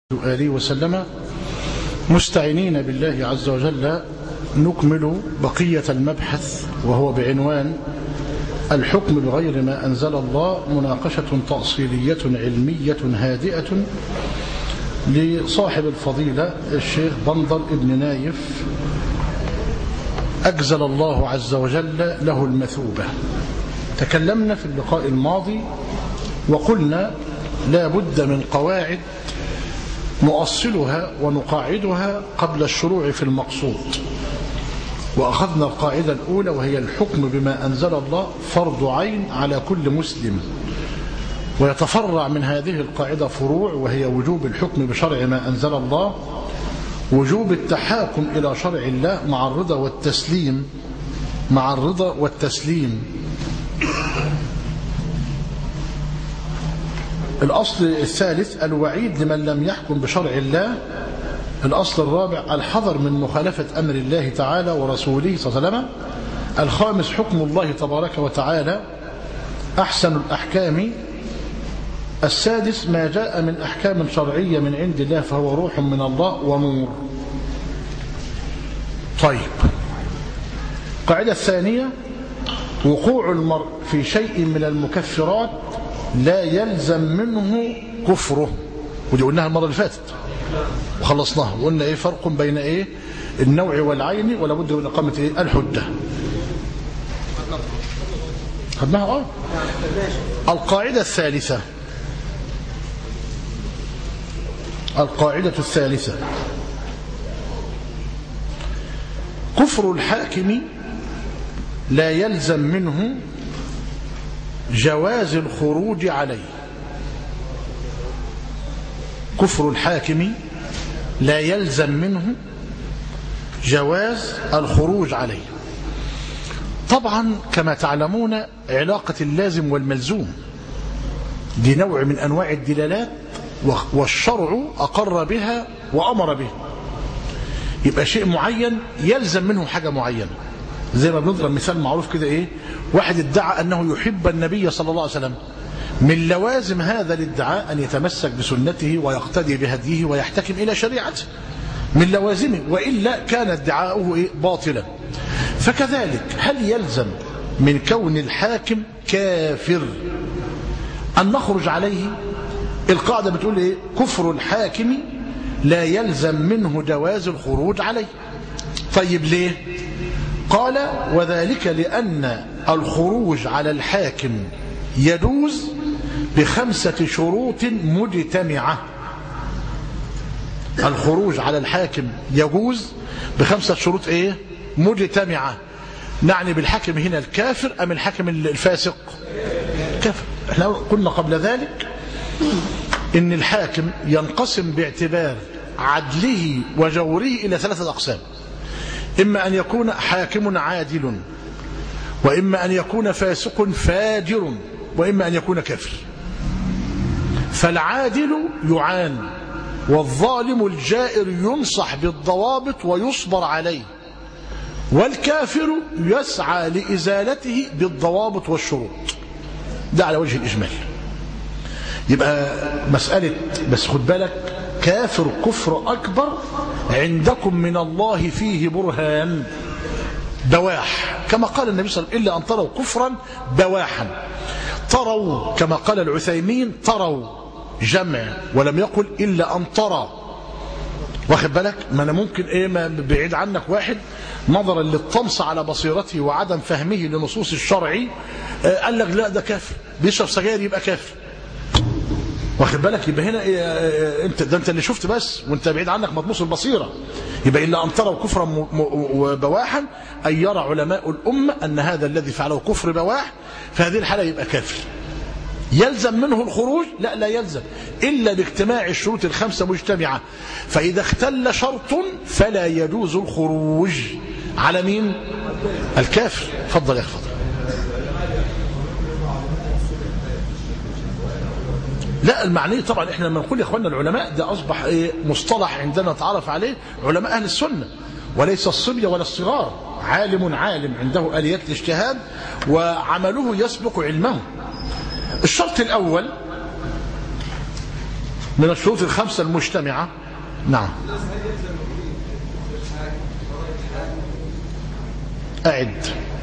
وآله وسلم مستعينين بالله عز وجل نكمل بقية المبحث وهو بعنوان الحكم بغير ما أنزل الله مناقشة تأصيلية علمية هادئة لصاحب الفضيلة الشيخ بندر ابن نايف أجزل الله عز وجل له المثوبة تكلمنا في اللقاء الماضي وقلنا لا بد من قواعد نؤصلها ونقاعدها قبل الشروع في المقصود وأخذنا القاعدة الأولى وهي الحكم بما أنزل الله فرض عين على كل مسلم ويتفرع من هذه القاعدة فروع وهي وجوب الحكم بشرع ما أنزل الله وجوب التحاكم إلى شرع الله مع الرضا والتسليم مع الرضا والتسليم الأصل الثالث الوعيد لمن لم يحكم بشرع الله الأصل الرابع الحذر من مخالفة أمر الله تعالى ورسوله صلى الله عليه وسلم الخامس حكم الله تبارك وتعالى أحسن الأحكام السادس ما جاء من أحكام شرعية من عند الله فهو روح من الله ونور طيب القاعدة الثانية وقوع المرء في شيء من المكفرات لا يلزم منه كفره ودي قلناها المرة اللي فاتت وخلصناها وقلنا ايه فرق بين ايه النوع والعين ولا بد من اقامه ايه الحجه خدناها اه القاعده الثالثه القاعده الثالثه كفر الحاكم لا يلزم منه جواز الخروج عليه كفر الحاكم لا يلزم منه جواز الخروج عليه طبعا كما تعلمون علاقة اللازم والملزوم دي نوع من أنواع الدلالات والشرع أقر بها وأمر بها يبقى شيء معين يلزم منه حاجة معينة زي ما بنضرب مثال معروف كده ايه واحد ادعى انه يحب النبي صلى الله عليه وسلم من لوازم هذا الادعاء ان يتمسك بسنته ويقتدي بهديه ويحتكم الى شريعته من لوازمه والا كان ادعاؤه إيه باطلا فكذلك هل يلزم من كون الحاكم كافر ان نخرج عليه القاعده بتقول ايه كفر الحاكم لا يلزم منه جواز الخروج عليه طيب ليه قال وذلك لأن الخروج على الحاكم يجوز بخمسة شروط مجتمعة الخروج على الحاكم يجوز بخمسة شروط ايه مجتمعة نعني بالحاكم هنا الكافر أم الحاكم الفاسق كافر احنا قلنا قبل ذلك ان الحاكم ينقسم باعتبار عدله وجوره إلى ثلاثة أقسام إما أن يكون حاكم عادل وإما أن يكون فاسق فاجر وإما أن يكون كافر فالعادل يعان والظالم الجائر ينصح بالضوابط ويصبر عليه والكافر يسعى لإزالته بالضوابط والشروط ده على وجه الإجمال يبقى مسألة بس خد بالك كافر كفر أكبر عندكم من الله فيه برهان بواح كما قال النبي صلى الله عليه وسلم إلا أن تروا كفرا بواحا تروا كما قال العثيمين تروا جمع ولم يقل إلا أن ترى واخد بالك ما أنا ممكن إيه ما بعيد عنك واحد نظرا للطمس على بصيرته وعدم فهمه لنصوص الشرعي قال لك لا ده كافر بيشرب سجاير يبقى كافر واخد بالك يبقى هنا إيه انت ده انت اللي شفت بس وانت بعيد عنك مطموس البصيره يبقى الا ان تروا كفرا وبواحا اي يرى علماء الامه ان هذا الذي فعله كفر بواح في هذه الحاله يبقى كافر يلزم منه الخروج لا لا يلزم الا باجتماع الشروط الخمسه مجتمعه فاذا اختل شرط فلا يجوز الخروج على مين الكافر اتفضل يا اخي اتفضل لا المعني طبعا احنا لما نقول يا اخواننا العلماء ده اصبح ايه مصطلح عندنا نتعرف عليه علماء اهل السنه وليس الصبية ولا الصغار عالم عالم عنده اليات الاجتهاد وعمله يسبق علمه الشرط الاول من الشروط الخمسة المجتمعة نعم أعد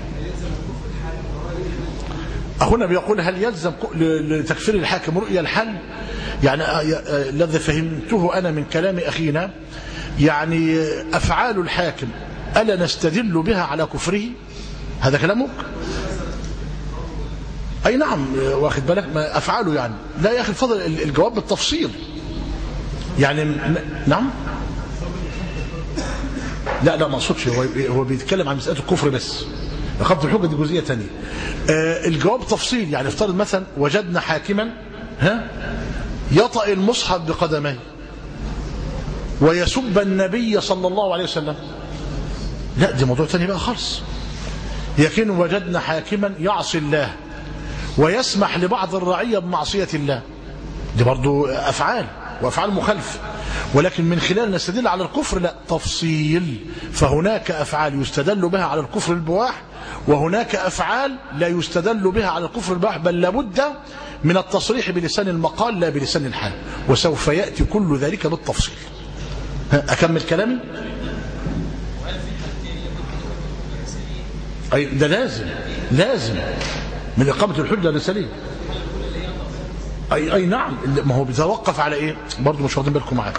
أخونا بيقول هل يلزم لتكفير الحاكم رؤية الحل يعني الذي فهمته أنا من كلام أخينا يعني أفعال الحاكم ألا نستدل بها على كفره هذا كلامك أي نعم واخد بالك ما أفعاله يعني لا يا أخي الفضل الجواب بالتفصيل يعني نعم لا لا ما اقصدش هو هو بيتكلم عن مساله الكفر بس اقامه الحجه دي جزئيه ثانيه آه الجواب تفصيل يعني افترض مثلا وجدنا حاكما ها يطأ المصحف بقدميه ويسب النبي صلى الله عليه وسلم لا دي موضوع ثاني بقى خالص لكن وجدنا حاكما يعصي الله ويسمح لبعض الرعية بمعصية الله دي برضو أفعال وأفعال مخالفة ولكن من خلال نستدل على الكفر لا تفصيل فهناك أفعال يستدل بها على الكفر البواح وهناك أفعال لا يستدل بها على الكفر البواح بل لابد من التصريح بلسان المقال لا بلسان الحال وسوف يأتي كل ذلك بالتفصيل أكمل كلامي أي ده لازم لازم من إقامة الحجة الرسالية أي, أي نعم ما هو بيتوقف على إيه برضه مش واخدين بالكم معايا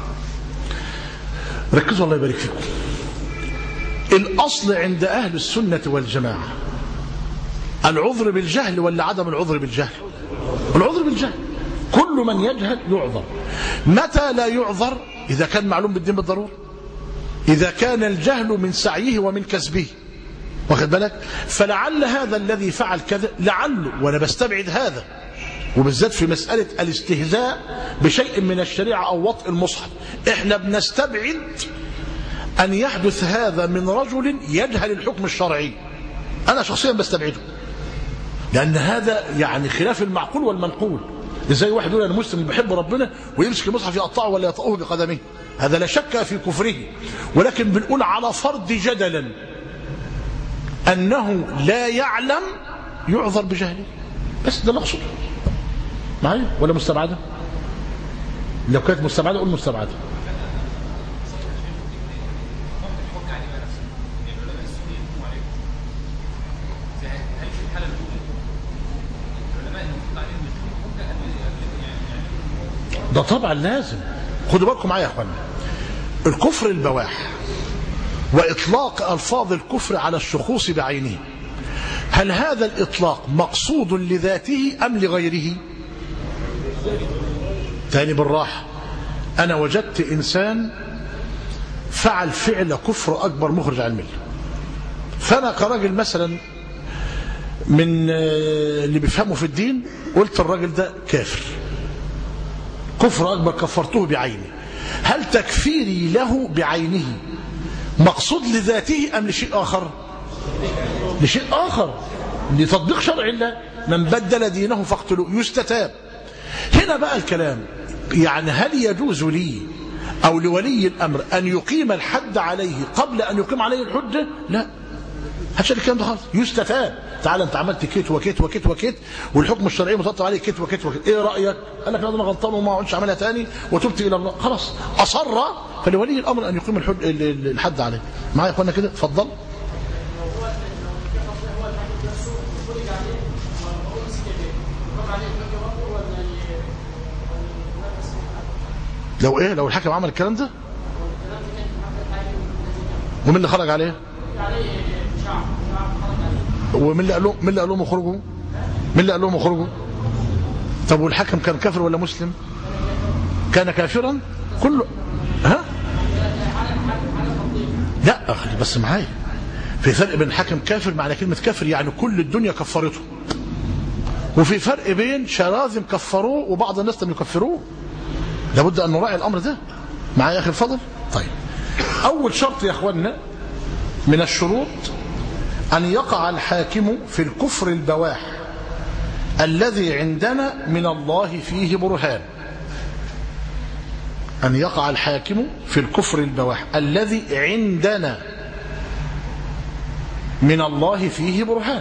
ركزوا الله يبارك فيكم الأصل عند أهل السنة والجماعة العذر بالجهل ولا عدم العذر بالجهل العذر بالجهل كل من يجهل يعذر متى لا يعذر إذا كان معلوم بالدين بالضرورة إذا كان الجهل من سعيه ومن كسبه واخد بالك فلعل هذا الذي فعل كذا لعله وانا بستبعد هذا وبالذات في مسألة الاستهزاء بشيء من الشريعة أو وطء المصحف احنا بنستبعد أن يحدث هذا من رجل يجهل الحكم الشرعي أنا شخصيا بستبعده لأن هذا يعني خلاف المعقول والمنقول ازاي واحد يقول انا مسلم بحب ربنا ويمسك المصحف يقطعه ولا يطأه بقدمه هذا لا شك في كفره ولكن بنقول على فرض جدلا أنه لا يعلم يعذر بجهله بس ده مقصود معايا ولا مستبعدة لو كانت مستبعدة قول مستبعدة ده طبعا لازم خدوا بالكم معايا يا اخوانا الكفر البواح وإطلاق ألفاظ الكفر على الشخوص بعينه هل هذا الإطلاق مقصود لذاته أم لغيره تاني بالراحة أنا وجدت إنسان فعل فعل كفر أكبر مخرج عن المله فأنا كراجل مثلا من اللي بيفهموا في الدين قلت الراجل ده كافر كفر أكبر كفرته بعينه هل تكفيري له بعينه مقصود لذاته أم لشيء آخر لشيء آخر لتطبيق شرع الله من بدل دينه فاقتلوا يستتاب هنا بقى الكلام يعني هل يجوز لي أو لولي الأمر أن يقيم الحد عليه قبل أن يقيم عليه الحجة لا هتشال الكلام ده خالص يستتاب تعالى انت عملت كيت وكيت وكيت وكيت والحكم الشرعي مترتب عليه كيت وكيت وكيت ايه رايك قال لك انا غلطان وما اقعدش اعملها تاني وتبت الى الله خلاص اصر فلولي الامر ان يقيم الحد الحد عليه معايا يا اخوانا كده اتفضل لو ايه لو الحاكم عمل الكلام ده ومين اللي خرج عليه ومين اللي قال لهم مين اللي قال لهم اخرجوا مين اللي قال لهم اخرجوا طب والحكم كان كافر ولا مسلم كان كافرا كله ها لا اخي بس معايا في فرق بين حكم كافر معنى كلمة كافر يعني كل الدنيا كفرته وفي فرق بين شراذم كفروه وبعض الناس لم يكفروه لابد أن نراعي الأمر ده معايا يا أخي الفضل طيب أول شرط يا أخوانا من الشروط أن يقع الحاكم في الكفر البواح الذي عندنا من الله فيه برهان أن يقع الحاكم في الكفر البواح الذي عندنا من الله فيه برهان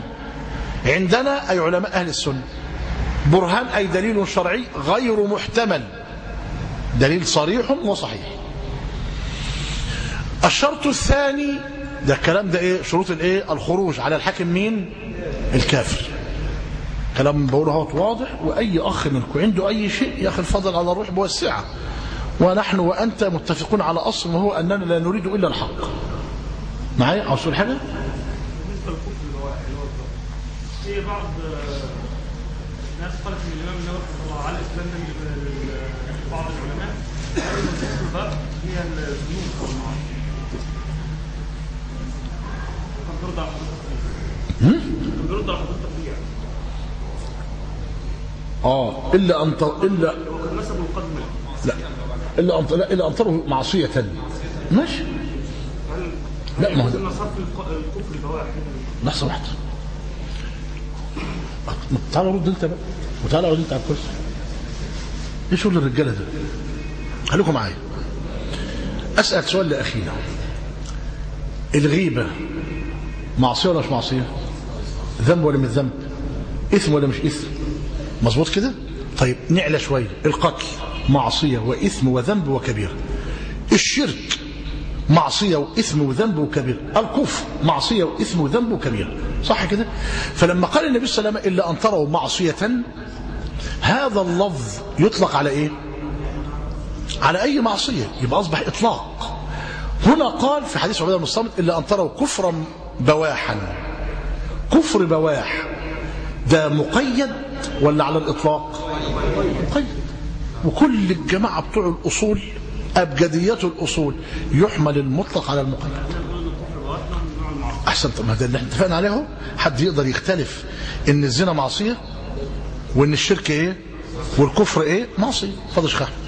عندنا أي علماء أهل السنة برهان أي دليل شرعي غير محتمل دليل صريح وصحيح الشرط الثاني ده الكلام ده ايه شروط الايه الخروج على الحاكم مين الكافر كلام بقوله هو واضح واي اخ منكم عنده اي شيء يا اخي الفضل على الروح بوسعه ونحن وانت متفقون على اصل وهو اننا لا نريد الا الحق معايا عاوز تقول حاجه بالنسبه للكفر البواح اللي هو الكفر في بعض آه، الناس قالت ان الامام النووي رحمه الله عليه الكلام ده من- من بعض العلماء قالوا ان الكفر البواح هي الذنوب او المعاصي كان بيرد على حضرتك فيها. كان بيرد على حضرتك فيها اه الا ان ت- الا هو كان نسبه القدم لا الا ان لا الا ان تروا معصيه ماشي هل لا، ما هو ده- ان صرف الق- الكفر بواح لحظه واحده تعالى رد انت بقى وتعالى رد انت على الكرسي ايه شغل الرجاله ده خليكم معايا اسال سؤال لاخينا الغيبه معصيه ولا مش معصيه ذنب ولا مش ذنب اثم ولا مش اثم مظبوط كده طيب نعلى شويه القتل معصيه واثم وذنب وكبيره الشرك معصية وإثم وذنب وكبير الكفر معصية وإثم وذنب وكبير صح كده فلما قال النبي صلى الله عليه وسلم إلا أن تروا معصية هذا اللفظ يطلق على إيه على أي معصية يبقى أصبح إطلاق هنا قال في حديث عبادة بن الصامت إلا أن تروا كفرا بواحا كفر بواح ده مقيد ولا على الإطلاق مقيد وكل الجماعة بتوع الأصول أبجديات الأصول يحمل المطلق على المقيد أحسن طب ما ده اللي احنا اتفقنا عليه اهو حد يقدر يختلف إن الزنا معصية وإن الشرك إيه والكفر إيه معصية اتفضل يا شيخ أحمد.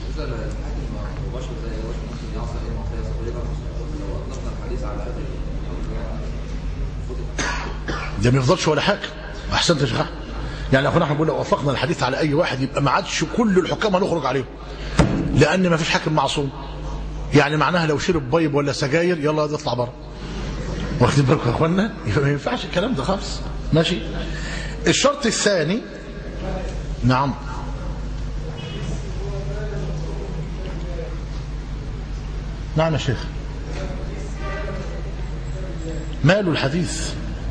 ده ما يفضلش ولا حاجه احسنت يا شيخ احمد يعني اخونا احنا بنقول لو وافقنا الحديث على اي واحد يبقى ما عادش كل الحكام هنخرج عليهم لان ما فيش حاكم معصوم يعني معناها لو شرب بيض ولا سجاير يلا ده يطلع بره واخدين بالكم يا اخوانا يبقى ما ينفعش الكلام ده خالص ماشي الشرط الثاني نعم نعم يا شيخ ماله الحديث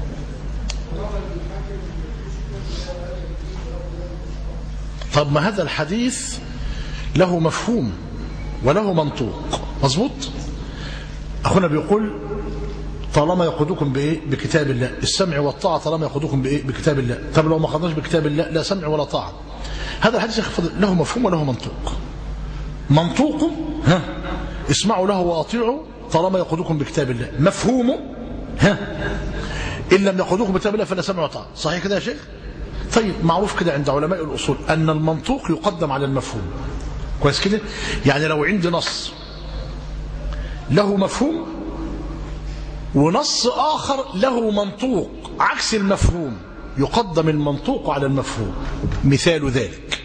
طب ما هذا الحديث له مفهوم وله منطوق مظبوط اخونا بيقول طالما يقودكم بايه بكتاب الله السمع والطاعه طالما يقودكم بايه بكتاب الله طب لو ما خدناش بكتاب الله لا سمع ولا طاعه هذا الحديث يا أخي فضل له مفهوم وله منطوق منطوقه ها اسمعوا له واطيعوا طالما يقودكم بكتاب الله مفهومه ها ان لم يقودوكم بكتاب الله فلا سمع وطاعه صحيح كده يا شيخ طيب معروف كده عند علماء الأصول أن المنطوق يقدم على المفهوم كويس كده يعني لو عندي نص له مفهوم ونص آخر له منطوق عكس المفهوم يقدم المنطوق على المفهوم مثال ذلك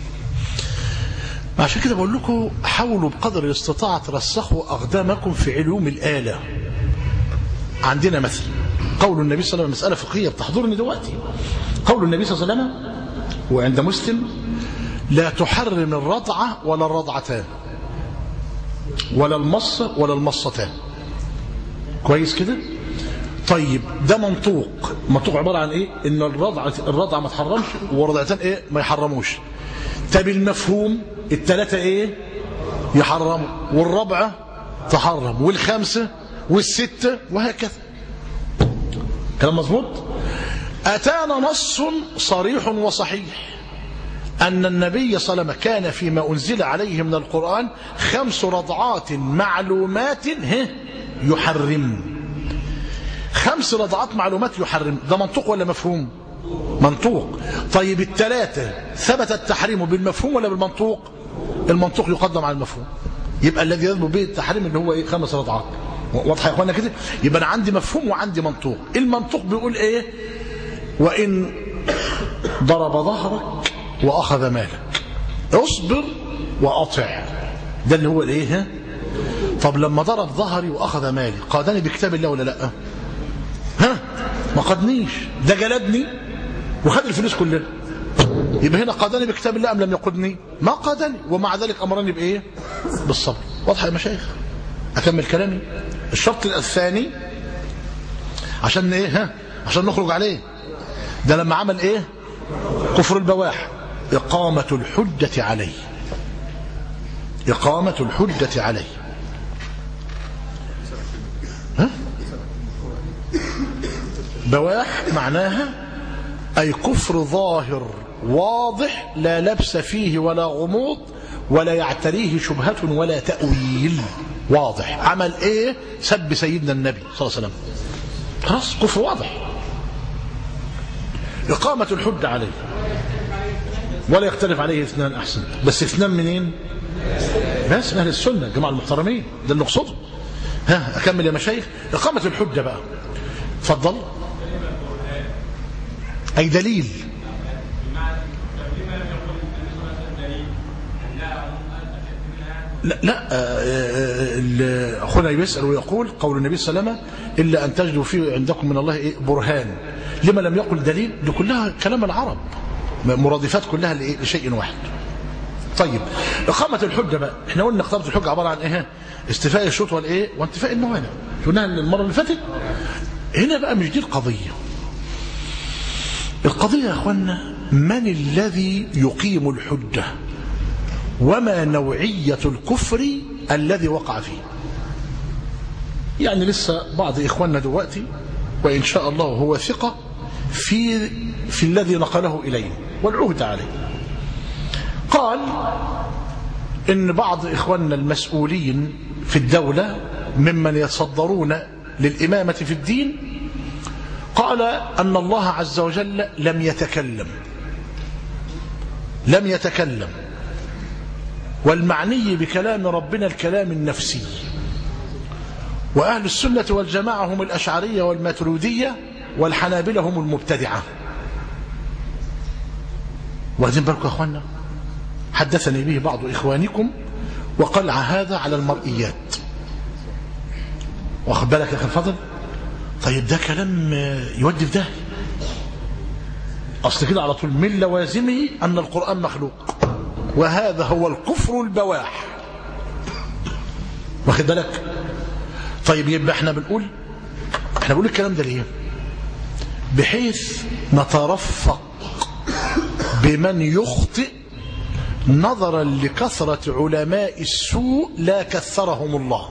عشان كده بقول لكم حاولوا بقدر الاستطاعة ترسخوا أقدامكم في علوم الآلة عندنا مثل قول النبي صلى الله عليه وسلم مسألة فقهية بتحضرني دلوقتي قول النبي صلى الله عليه وسلم وعند مسلم لا تحرم الرضعة ولا الرضعتان ولا المص ولا المصتان كويس كده طيب ده منطوق منطوق عبارة عن ايه ان الرضعة الرضعة ما تحرمش والرضعتان ايه ما يحرموش طب المفهوم الثلاثة ايه يحرموا والرابعة تحرم والخمسة والستة وهكذا كلام مظبوط أتانا نص صريح وصحيح أن النبي صلى الله عليه وسلم كان فيما أنزل عليه من القرآن خمس رضعات معلومات ه- يحرم خمس رضعات معلومات يحرم ده منطوق ولا مفهوم منطوق طيب الثلاثة ثبت التحريم بالمفهوم ولا بالمنطوق المنطوق يقدم على المفهوم يبقى الذي يثبت به التحريم اللي هو ايه خمس رضعات واضحه يا اخوانا كده يبقى انا عندي مفهوم وعندي منطوق المنطوق بيقول ايه وان ضرب ظهرك واخذ مالك اصبر واطع ده اللي هو الايه ها؟ طب لما ضرب ظهري واخذ مالي قادني بكتاب الله ولا لا ها ما قادنيش ده جلدني وخد الفلوس كلها يبقى هنا قادني بكتاب الله ام لم يقدني ما قادني ومع ذلك امرني بايه بالصبر واضح يا مشايخ اكمل كلامي الشرط الثاني عشان ايه ها عشان نخرج عليه ده لما عمل ايه كفر البواح اقامه الحجه عليه اقامه الحجه عليه ها بواح معناها أي كفر ظاهر واضح لا لبس فيه ولا غموض ولا يعتريه شبهة ولا تأويل واضح عمل ايه سب سيدنا النبي صلى الله عليه وسلم خلاص كفر واضح إقامة الحجة عليه ولا يختلف عليه اثنان أحسن بس اثنان منين بس أهل السنة الجماعة المحترمين ده اللي نقصده ها أكمل يا مشايخ إقامة الحجة بقى تفضل أي دليل لا لا أخونا يسأل ويقول قول النبي صلى الله عليه وسلم إلا أن تجدوا فيه عندكم من الله إيه برهان لما لم يقل دليل دي كلها كلام العرب مرادفات كلها لشيء واحد طيب إقامة الحجة بقى احنا قلنا إقامة الحجة عبارة عن إيه استفاء الشوط والإيه وانتفاء الموانع قلناها المرة اللي فاتت هنا بقى مش دي القضية القضية يا أخوانا من الذي يقيم الحجة وما نوعية الكفر الذي وقع فيه يعني لسه بعض إخواننا دلوقتي وإن شاء الله هو ثقة في في الذي نقله إلينا والعهد عليه قال إن بعض إخواننا المسؤولين في الدولة ممن يتصدرون للإمامة في الدين قال أن الله عز وجل لم يتكلم لم يتكلم والمعني بكلام ربنا الكلام النفسي وأهل السنة والجماعة هم الأشعرية والماترودية والحنابلة هم المبتدعة واخدين بالكم يا أخوانا حدثني به بعض إخوانكم وقلع هذا على المرئيات واخد بالك يا أخي الفضل طيب ده كلام يودي في ده أصل كده على طول من لوازمه أن القرآن مخلوق وهذا هو الكفر البواح واخد بالك طيب يبقى احنا بنقول احنا بنقول الكلام ده ليه بحيث نترفق بمن يخطئ نظرا لكثرة علماء السوء لا كثرهم الله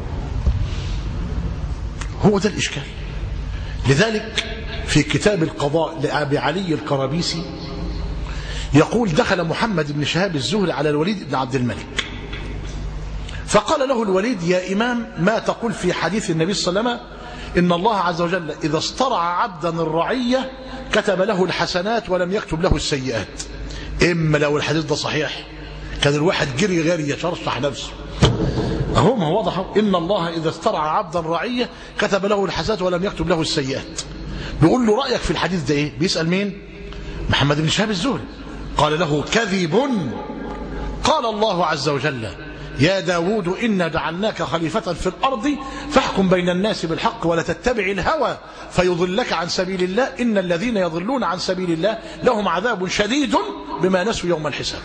هو ده الإشكال لذلك في كتاب القضاء لأبي علي القرابيسي يقول دخل محمد بن شهاب الزهري على الوليد بن عبد الملك فقال له الوليد يا إمام ما تقول في حديث النبي صلى الله عليه وسلم إن الله عز وجل إذا استرعى عبدا الرعية كتب له الحسنات ولم يكتب له السيئات إما لو الحديث ده صحيح كان الواحد جري غير يشرشح نفسه أهو ما هو واضح إن الله إذا استرعى عبدا رعية كتب له الحسنات ولم يكتب له السيئات بيقول له رأيك في الحديث ده إيه بيسأل مين محمد بن شهاب الزهري قال له كذب قال الله عز وجل يا داود إنا جعلناك خليفة في الأرض فاحكم بين الناس بالحق ولا تتبع الهوى فيضلك عن سبيل الله إن الذين يضلون عن سبيل الله لهم عذاب شديد بما نسوا يوم الحساب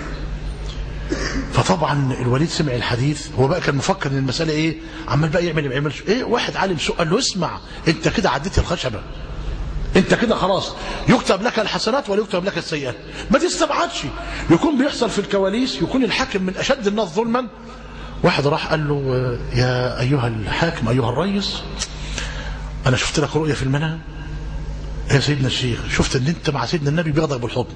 فطبعا الوليد سمع الحديث هو بقى كان مفكر ان المساله ايه عمال بقى يعمل ما يعملش ايه واحد عالم سوء قال له اسمع انت كده عديت الخشبه انت كده خلاص يكتب لك الحسنات ولا يكتب لك السيئات ما تستبعدش يكون بيحصل في الكواليس يكون الحاكم من اشد الناس ظلما واحد راح قال له يا ايها الحاكم ايها الرئيس انا شفت لك رؤيه في المنام يا سيدنا الشيخ شفت ان انت مع سيدنا النبي بياخدك بالحضن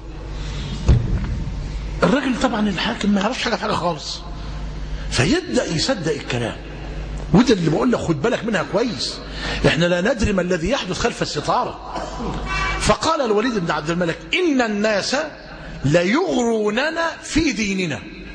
الراجل طبعا الحاكم ما يعرفش حاجه في حاجه خالص فيبدا يصدق الكلام وده اللي بقول لك خد بالك منها كويس احنا لا ندري ما الذي يحدث خلف الستاره فقال الوليد بن عبد الملك ان الناس ليغروننا في ديننا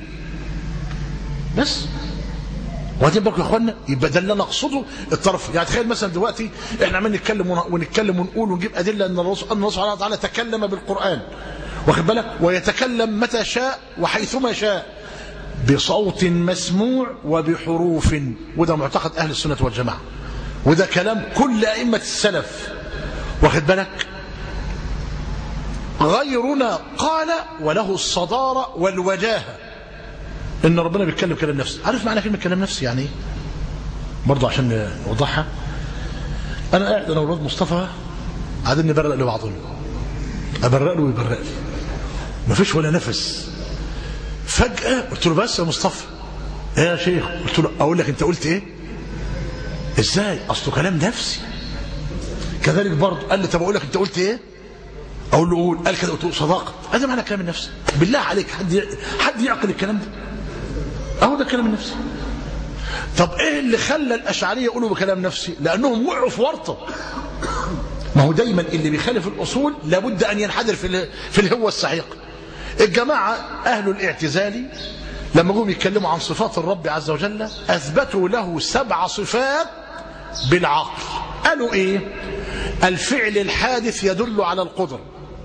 بس وبعدين بالكم يا اخوانا يبقى ده اللي انا اقصده الطرف يعني تخيل مثلا دلوقتي احنا عمالين نتكلم ونتكلم ونقول ونجيب ادله ان الله سبحانه وتعالى تكلم بالقران واخد بالك ويتكلم متى شاء وحيثما شاء بصوت مسموع وبحروف وده معتقد اهل السنه والجماعه وده كلام كل ائمه السلف واخد بالك غيرنا قال وله الصدارة والوجاهة إن ربنا بيتكلم كلام نفسي عارف معنى كلمة كلام نفسي يعني إيه؟ برضه عشان نوضحها أنا قاعد أنا والواد مصطفى قاعدين نبرق لبعضنا أبرق له ويبرق لي مفيش ولا نفس فجأة قلت له بس يا مصطفى ايه يا شيخ قلت له اقول لك انت قلت ايه ازاي اصله كلام نفسي كذلك برضه قال لي طب اقول لك انت قلت ايه اقول له قول قال كده قلت له صداقه هذا معنى كلام النفس بالله عليك حد حد يعقل الكلام ده اهو ده كلام النفسي طب ايه اللي خلى الاشعريه يقولوا بكلام نفسي لانهم وقعوا في ورطه ما هو دايما اللي بيخالف الاصول لابد ان ينحدر في في الهوه السحيق الجماعه اهل الاعتزال لما جم يتكلموا عن صفات الرب عز وجل اثبتوا له سبع صفات بالعقل قالوا ايه الفعل الحادث يدل على القدره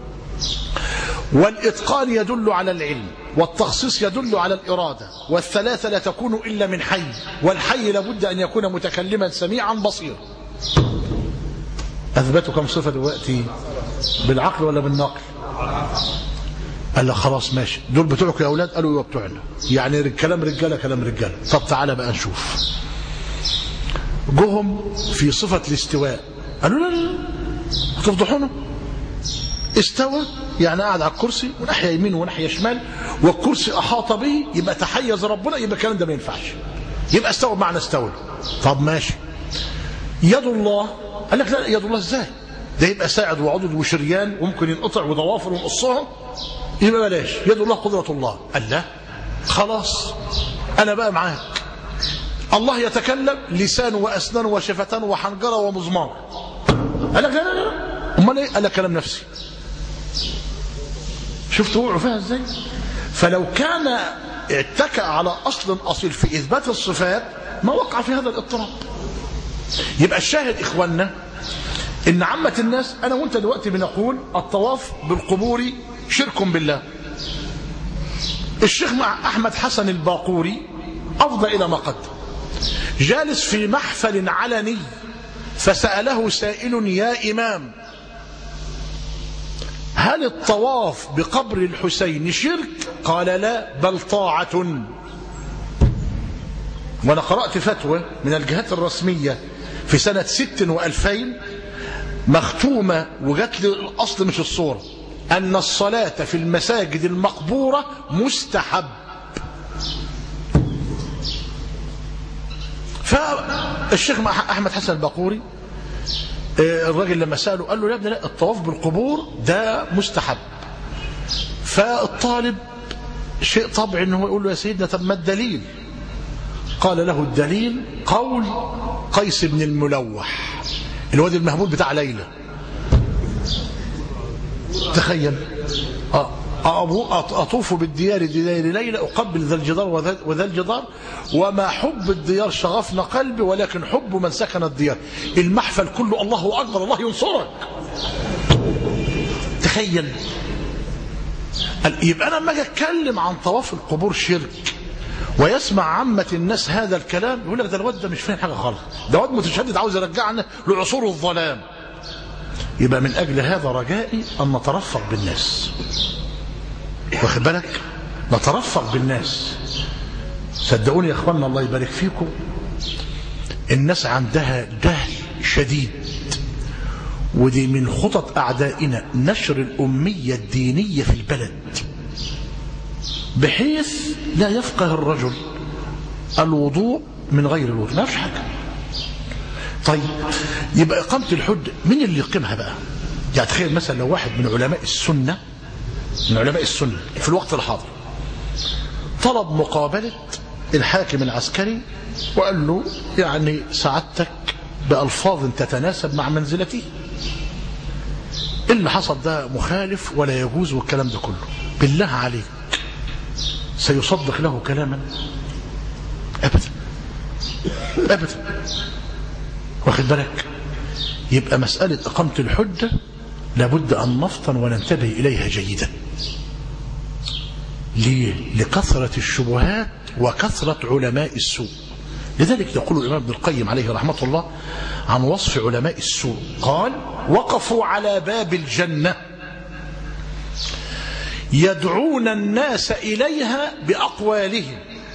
والاتقان يدل على العلم والتخصيص يدل على الاراده والثلاثه لا تكون الا من حي والحي لابد ان يكون متكلما سميعا بصيرا اثبتوا كم صفه دلوقتي بالعقل ولا بالنقل قال له خلاص ماشي دول بتوعك يا اولاد قالوا ايوه بتوعنا يعني كلام رجاله كلام رجاله طب تعالى بقى نشوف جهم في صفه الاستواء قالوا لا لا لا هتفضحونا استوى يعني قاعد على الكرسي وناحيه يمين وناحيه شمال والكرسي احاط به يبقى تحيز ربنا يبقى الكلام ده ما ينفعش يبقى استوى بمعنى استوى طب ماشي يد الله قال لك لا يد الله ازاي ده يبقى ساعد وعضد وشريان وممكن ينقطع وضوافر ونقصهم يبقى بلاش يد الله قدرة الله قال لا خلاص أنا بقى معاك الله يتكلم لسان وأسنان وشفتان وحنجرة ومزمار قال لك لا لا لا أمال إيه قال لك كلام نفسي شفت وقعوا فيها ازاي فلو كان اتكأ على أصل أصيل في إثبات الصفات ما وقع في هذا الاضطراب يبقى الشاهد إخواننا إن عامة الناس أنا وأنت دلوقتي بنقول الطواف بالقبور شرك بالله الشيخ مع أحمد حسن الباقوري أفضى إلى ما قدم جالس في محفل علني فسأله سائل يا إمام هل الطواف بقبر الحسين شرك قال لا بل طاعة وأنا قرأت فتوى من الجهات الرسمية في سنة ست وألفين مختومة وجات لي الأصل مش الصورة أن الصلاة في المساجد المقبورة مستحب فالشيخ أحمد حسن الباقوري الراجل لما سأله قال له يا ابني لا الطواف بالقبور ده مستحب فالطالب شيء طبع انه يقول له يا سيدنا طب ما الدليل قال له الدليل قول قيس بن الملوح الواد المهمول بتاع ليلى تخيل أطوف بالديار ديار ليلى أقبل ذا الجدار وذا الجدار وما حب الديار شغفنا قلبي ولكن حب من سكن الديار المحفل كله الله أكبر الله ينصرك تخيل يبقى أنا لما أجي أتكلم عن طواف القبور شرك ويسمع عامة الناس هذا الكلام يقول لك ده الواد ده مش فاهم حاجة خالص ده واد متشدد عاوز يرجعنا لعصور الظلام يبقى من أجل هذا رجائي أن نترفق بالناس واخد بالك نترفق بالناس صدقوني يا اخوانا الله يبارك فيكم الناس عندها جهل شديد ودي من خطط أعدائنا نشر الأمية الدينية في البلد بحيث لا يفقه الرجل الوضوء من غير الوضوء ما فيش حاجة طيب يبقى إقامة الحج مين اللي يقيمها بقى يعني تخيل مثلا لو واحد من علماء السنة من علماء السنة في الوقت الحاضر طلب مقابلة الحاكم العسكري وقال له يعني سعادتك بألفاظ تتناسب مع منزلته اللي حصل ده مخالف ولا يجوز والكلام ده كله بالله عليك سيصدق له كلاما أبدا أبدا واخد بالك يبقى مسألة إقامة الحجة لابد أن نفطن وننتبه إليها جيدا ليه؟ لكثرة الشبهات وكثرة علماء السوء لذلك يقول الإمام ابن القيم عليه رحمة الله عن وصف علماء السوء قال وقفوا على باب الجنة يدعون الناس إليها بأقوالهم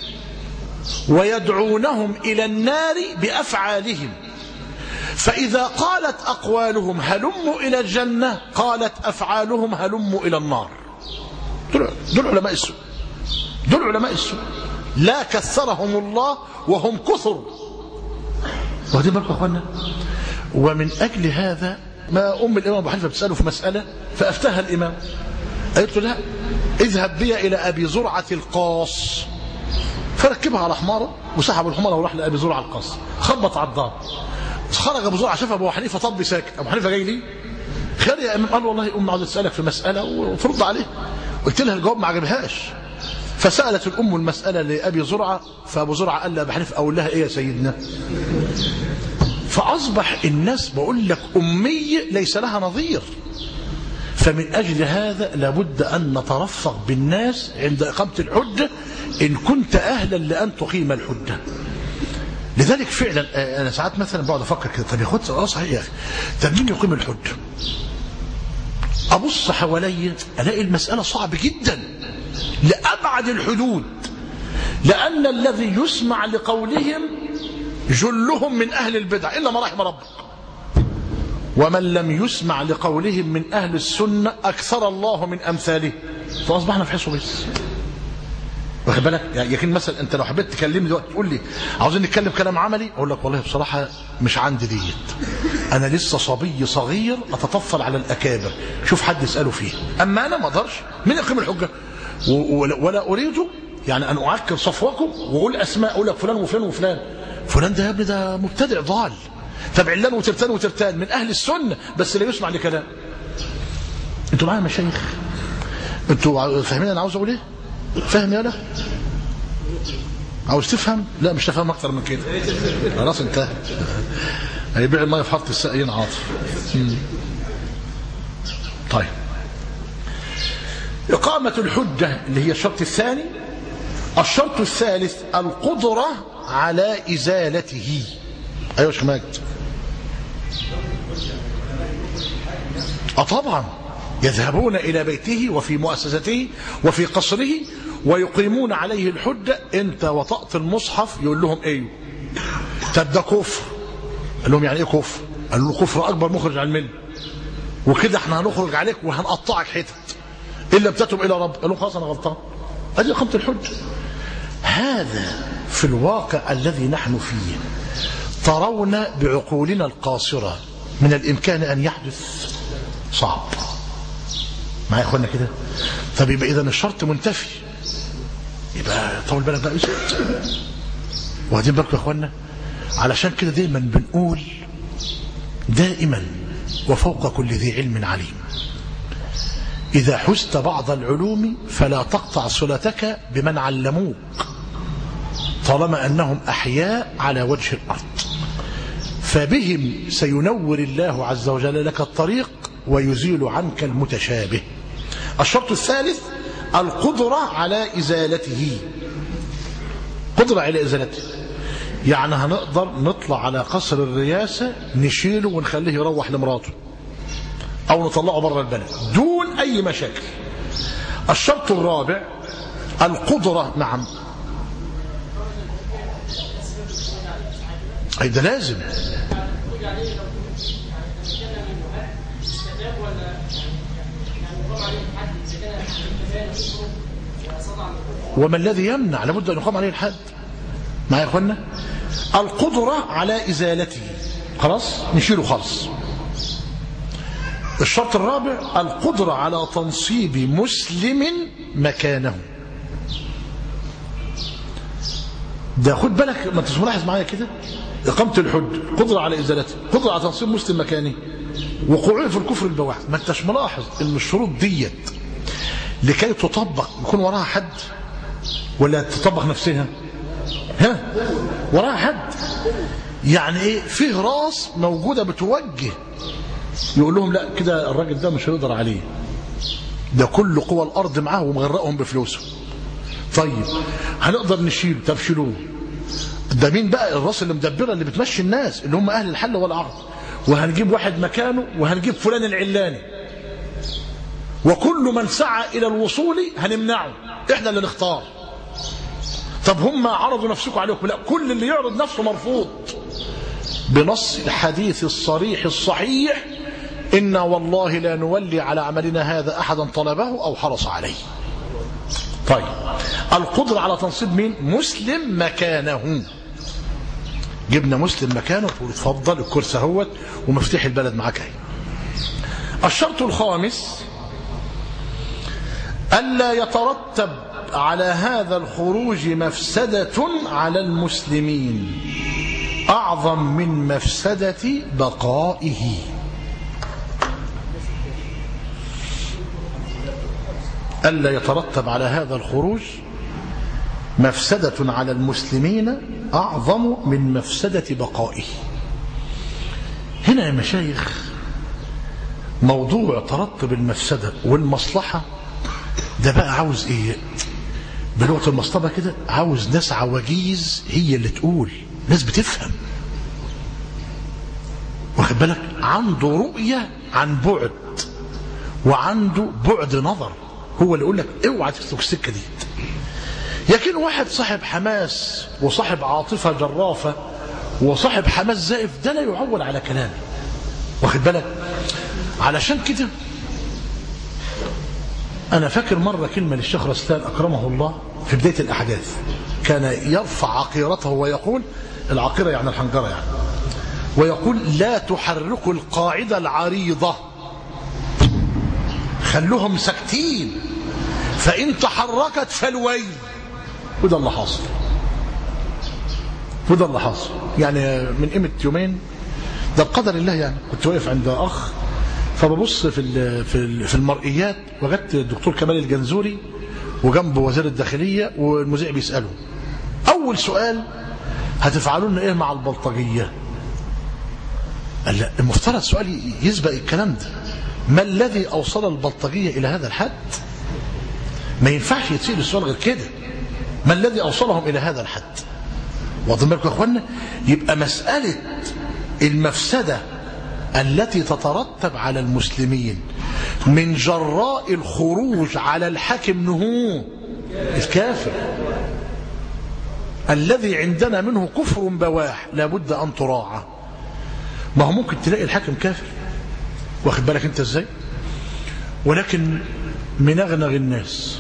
ويدعونهم إلى النار بأفعالهم فإذا قالت أقوالهم هلموا إلى الجنة قالت أفعالهم هلموا إلى النار دول, دول علماء السوء دول علماء السوء لا كثرهم الله وهم كثر واخدين بالكم يا اخوانا ومن اجل هذا ما ام الامام ابو حنيفه بتساله في مساله فافتاها الامام قالت له لا اذهب بي الى ابي زرعه القاص فركبها على حماره وسحب الحماره وراح لابي زرعه القاص خبط على الدار خرج ابو زرعه شاف ابو حنيفه طب ساكت ابو حنيفه جاي لي خير يا امام قال له والله امي عاوز اسالك في مساله وترد عليه قلت لها الجواب ما عجبهاش فسالت الام المساله لابي زرعه فابو زرعه قال لها ابو حنيفه اقول لها ايه يا سيدنا فاصبح الناس بقول لك امي ليس لها نظير فمن اجل هذا لابد ان نترفق بالناس عند اقامه الحجه ان كنت اهلا لان تقيم الحجه لذلك فعلا انا ساعات مثلا بقعد افكر كده طب يا اخوات اه صحيح يا اخي طب مين يقيم الحجه؟ ابص حواليا الاقي المساله صعب جدا لابعد الحدود لان الذي يسمع لقولهم جلهم من اهل البدع الا ما رحم ربك ومن لم يسمع لقولهم من اهل السنه اكثر الله من امثاله فاصبحنا في حصه بس واخد بالك يعني يمكن مثلا انت لو حبيت تكلمني دلوقتي تقول لي عاوزين نتكلم كلام عملي اقول لك والله بصراحه مش عندي ديت انا لسه صبي صغير اتطفل على الاكابر شوف حد يساله فيه اما انا ما اقدرش مين يقيم الحجه و- ولا ولا اريد يعني ان اعكر صفوكم واقول اسماء اقول لك فلان وفلان وفلان فلان ده يا ابني ده مبتدع ضال طب علان وترتان وترتان من اهل السنه بس لا يسمع لكلام انتوا معايا يا مشايخ انتوا فاهمين انا عاوز اقول ايه فاهم يالا عاوز تفهم لا مش تفهم اكتر من كده خلاص انتهى هيبيع الميه في حاره الساقين عاطف مم. طيب إقامة الحجة اللي هي الشرط الثاني الشرط الثالث القدرة على إزالته أيوة يا شيخ ماجد أه طبعا يذهبون إلى بيته وفي مؤسسته وفي قصره ويقيمون عليه الحجة أنت وطأت المصحف يقول لهم أيوه طب ده كفر قال لهم يعني إيه كفر قال له كفر أكبر مخرج عن المله وكده احنا هنخرج عليك وهنقطعك حتت إن لم تتب إلى رب قال لهم خلاص أنا غلطان هذه إقامة الحجة هذا في الواقع الذي نحن فيه ترون بعقولنا القاصرة من الإمكان أن يحدث صعب معايا يا اخوانا كده طب يبقى اذا الشرط منتفي يبقى طول بالك بقى اسكت واخدين بالكم يا اخوانا علشان كده دايما بنقول دائما وفوق كل ذي علم عليم إذا حزت بعض العلوم فلا تقطع صلتك بمن علموك طالما أنهم أحياء على وجه الأرض فبهم سينور الله عز وجل لك الطريق ويزيل عنك المتشابه الشرط الثالث القدرة على إزالته قدرة على إزالته يعني هنقدر نطلع على قصر الرئاسة نشيله ونخليه يروح لمراته أو نطلعه بره البلد دون أي مشاكل الشرط الرابع القدرة نعم أي ده لازم وما الذي يمنع لابد أن يقام عليه الحد معايا يا اخوانا القدرة على إزالته خلاص نشيله خالص الشرط الرابع القدرة على تنصيب مسلم مكانه ده خد بالك ما انتش ملاحظ معايا كده إقامة الحج قدرة على إزالته قدرة على تنصيب مسلم مكانه وقوعه في الكفر البواح ما انتش ملاحظ ان الشروط ديت لكي تطبق يكون وراها حد ولا تطبق نفسها ها وراها حد يعني ايه فيه راس موجوده بتوجه يقول لهم لا كده الراجل ده مش هيقدر عليه ده كل قوى الارض معاه ومغرقهم بفلوسه طيب هنقدر نشيله طب شيلوه ده مين بقى الراس اللي مدبره اللي بتمشي الناس اللي هم اهل الحل والعقد وهنجيب واحد مكانه وهنجيب فلان العلاني وكل من سعى إلى الوصول هنمنعه إحنا اللي نختار طب هم عرضوا نفسكم عليكم لا كل اللي يعرض نفسه مرفوض بنص الحديث الصريح الصحيح إنا والله لا نولي على عملنا هذا أحدا طلبه أو حرص عليه طيب القدرة على تنصيب مين مسلم مكانه جبنا مسلم مكانه اتفضل الكرسي اهوت ومفتاح البلد معاك اهي الشرط الخامس ألا يترتب على هذا الخروج مفسدة على المسلمين أعظم من مفسدة بقائه ألا يترتب على هذا الخروج مفسدة على المسلمين أعظم من مفسدة بقائه هنا يا مشايخ موضوع ترتب المفسدة والمصلحة ده بقى عاوز ايه بلغة المصطبة كده عاوز ناس عواجيز هي اللي تقول ناس بتفهم واخد بالك عنده رؤية عن بعد وعنده بعد نظر هو اللي يقول لك اوعى تسلك السكة دي لكن واحد صاحب حماس وصاحب عاطفة جرافة وصاحب حماس زائف ده لا يعول على كلامه واخد بالك علشان كده أنا فاكر مرة كلمة للشيخ رسلان أكرمه الله في بداية الأحداث كان يرفع عقيرته ويقول العقيرة يعني الحنجرة يعني ويقول لا تحركوا القاعدة العريضة خلوهم ساكتين فإن تحركت فالويل وده اللي حاصل وده اللي حاصل يعني من قيمة يومين ده بقدر الله يعني كنت واقف عند أخ فببص في في في المرئيات وجدت الدكتور كمال الجنزوري وجنبه وزير الداخلية والمذيع بيسأله أول سؤال هتفعلون إيه مع البلطجية قال لا المفترض سؤال يسبق الكلام ده ما الذي أوصل البلطجية إلى هذا الحد ما ينفعش يتسأل السؤال غير كده ما الذي أوصلهم إلى هذا الحد واضح بالكم يا أخوانا يبقى مسألة المفسدة التي تترتب على المسلمين من جراء الخروج على الحاكم نهو الكافر الذي عندنا منه كفر بواح لابد أن تراعى ما هو ممكن تلاقي الحاكم كافر واخد بالك انت ازاي ولكن منغنغ الناس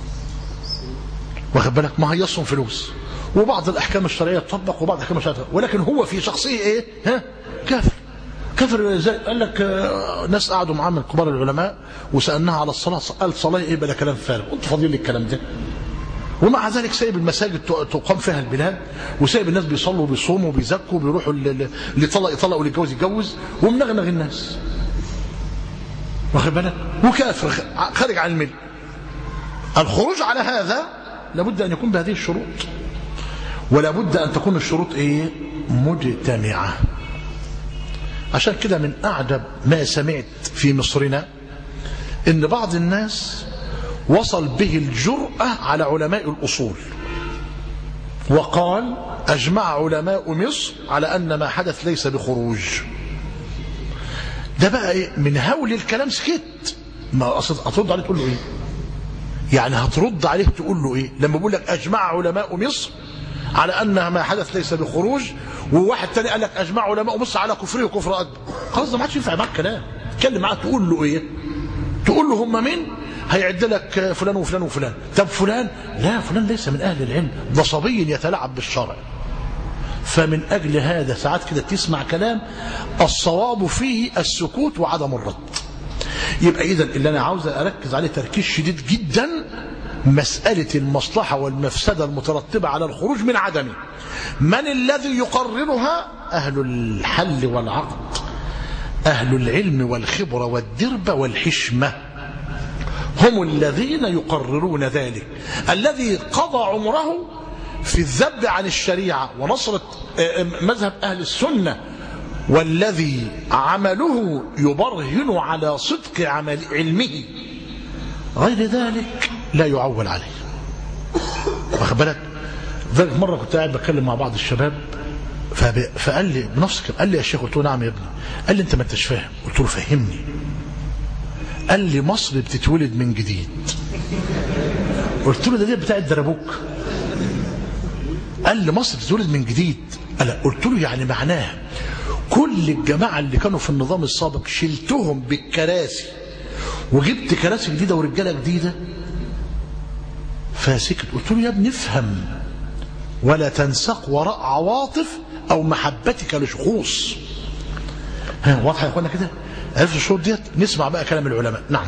واخد بالك ما هيصهم فلوس وبعض الاحكام الشرعيه تطبق وبعض الاحكام الشرعيه ولكن هو في شخصيه ايه ها كافر كافر ازاي قال لك آه ناس قعدوا معاه من كبار العلماء وسالناها على الصلاه قال صلاه ايه بلا كلام فارغ انتوا فاضيين للكلام ده ومع ذلك سايب المساجد تقام فيها البلاد وسايب الناس بيصلوا وبيصوموا وبيزكوا وبيروحوا اللي طلق يطلق واللي يتجوز يتجوز ومنغنغ الناس واخد بالك وكافر خارج عن المله الخروج على هذا لابد ان يكون بهذه الشروط ولا بد ان تكون الشروط ايه مجتمعه عشان كده من اعجب ما سمعت في مصرنا ان بعض الناس وصل به الجرأة على علماء الأصول وقال أجمع علماء مصر على أن ما حدث ليس بخروج ده بقى إيه؟ من هول الكلام سكت ما أصل هترد عليه تقول له إيه يعني هترد عليه تقول له إيه لما بقول لك أجمع علماء مصر على أن ما حدث ليس بخروج وواحد تاني قال لك أجمع علماء مصر على كفره وكفر أكبر خلاص ده ما عادش ينفع معاك كلام تكلم معاه تقول له إيه تقول له هم مين هيعد لك فلان وفلان وفلان طب فلان لا فلان ليس من أهل العلم ده صبي يتلاعب بالشرع فمن أجل هذا ساعات كده تسمع كلام الصواب فيه السكوت وعدم الرد يبقى إذا اللي أنا عاوز أركز عليه تركيز شديد جدا مسألة المصلحة والمفسدة المترتبة على الخروج من عدمه من الذي يقررها أهل الحل والعقد أهل العلم والخبرة والدربة والحشمة هم الذين يقررون ذلك الذي قضى عمره في الذب عن الشريعة ونصرة مذهب أهل السنة والذي عمله يبرهن على صدق عمل علمه غير ذلك لا يعول عليه واخد بالك ذلك مرة كنت قاعد بتكلم مع بعض الشباب فقال لي بنفس قال لي يا شيخ قلت له نعم يا ابني قال لي انت ما انتش فاهم قلت له فهمني قال لي مصر بتتولد من جديد قلت له ده دي بتاع الدربوك قال لي مصر بتتولد من جديد قال قلت له يعني معناها كل الجماعة اللي كانوا في النظام السابق شلتهم بالكراسي وجبت كراسي جديدة ورجالة جديدة فسكت قلت له يا ابني افهم ولا تنسق وراء عواطف او محبتك لشخوص ها واضحه يا اخوانا كده عرفت الشروط ديت نسمع بقى كلام العلماء نعم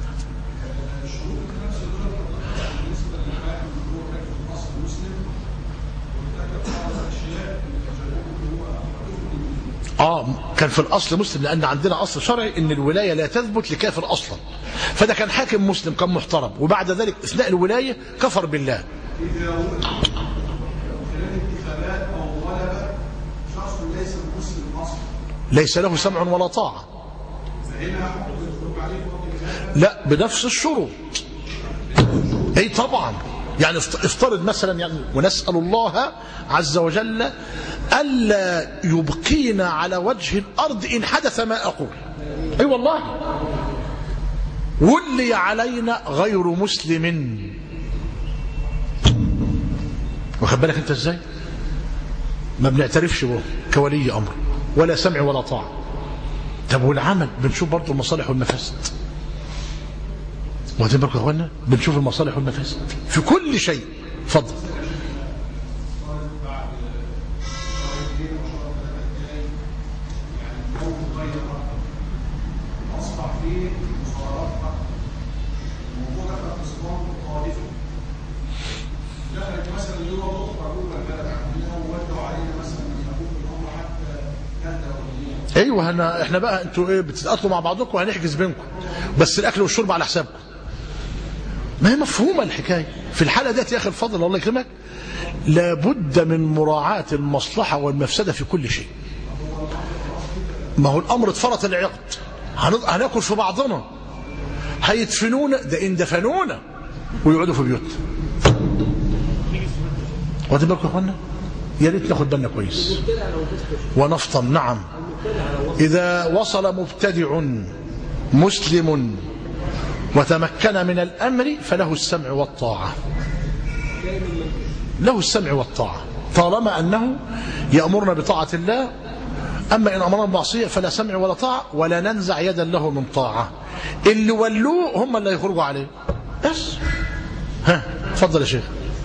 اه كان في الاصل مسلم لان عندنا اصل شرعي ان الولايه لا تثبت لكافر اصلا فده كان حاكم مسلم كان محترم وبعد ذلك اثناء الولايه كفر بالله إذا ولد خلال انتخابات أو غلبة شخص ليس مسلم أصلا ليس له سمع ولا طاعه فهنا حكم الخروج عليه وقت الإجابة لا بنفس الشروط اي طبعا يعني افت- افترض مثلا يعني ونسال الله عز وجل الا يبقينا على وجه الارض ان حدث ما اقول اي والله ولي علينا غير مسلم واخد بالك انت ازاي ما بنعترفش به كولي امر ولا سمع ولا طاعه طب والعمل بنشوف برضه المصالح والمفاسد واخدين بالكم يا اخوانا بنشوف المصالح والمفاسد في كل شيء اتفضل أصبح فيه مصارات حق موجودة في الاقتصاد مخالفة دخلت مثلا لغة أخرى جوه البلد عندنا وودوا علينا مثلا من أبوك إن هم حتى كذا وليا ايوه انا احنا بقى انتوا ايه بتتقاتلوا مع بعضكم وهنحجز بينكم بس الاكل والشرب على حسابكم ما هي مفهومه الحكايه في الحاله ديت يا اخي الفضل الله يكرمك لابد من مراعاه المصلحه والمفسده في كل شيء ما هو الامر اتفرط العقد هن- هناكل في بعضنا هيدفنونا ده ان دفنونا ويقعدوا في بيوتنا واخدين بالكم يا اخوانا يا ريت ناخد بالنا كويس ونفطن نعم إذا وصل مبتدع مسلم وتمكن من الأمر فله السمع والطاعة له السمع والطاعة طالما أنه يأمرنا بطاعة الله أما إن أمرنا بمعصية فلا سمع ولا طاعة ولا ننزع يدا له من طاعة اللي ولوه هم اللي يخرجوا عليه بس ها اتفضل يا شيخ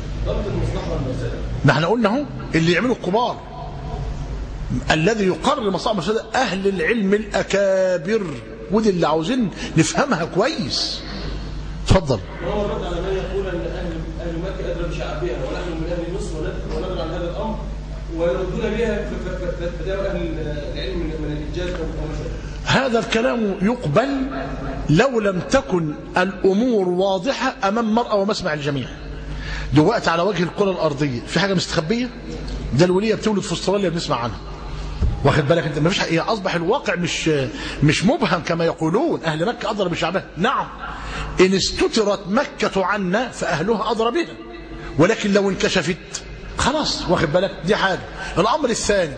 ما احنا قلنا اهو اللي يعملوا الكبار الذي يقرر مصائب المفسدة أهل العلم الأكابر ودي اللي عاوزين نفهمها كويس اتفضل وهو الرد على من يقول ان اهل اهل مكه ادرى بشعبها ونحن من اهل مصر وند- وندرى عن هذا الامر ويردون بها ف- ف- ف- فدار اهل العلم من من الانجاز او أو مثلا هذا الكلام يقبل لو لم تكن الأمور واضحة أمام مرأة ومسمع الجميع دلوقتي على وجه الكرة الأرضية في حاجة مستخبية ده الولية بتولد في استراليا بنسمع عنها واخد بالك انت مفيش هي اصبح الواقع مش مش مبهم كما يقولون اهل مكه ادرى بشعبها نعم ان استترت مكه عنا فاهلها ادرى بها ولكن لو انكشفت خلاص واخد بالك دي حاجه الامر الثاني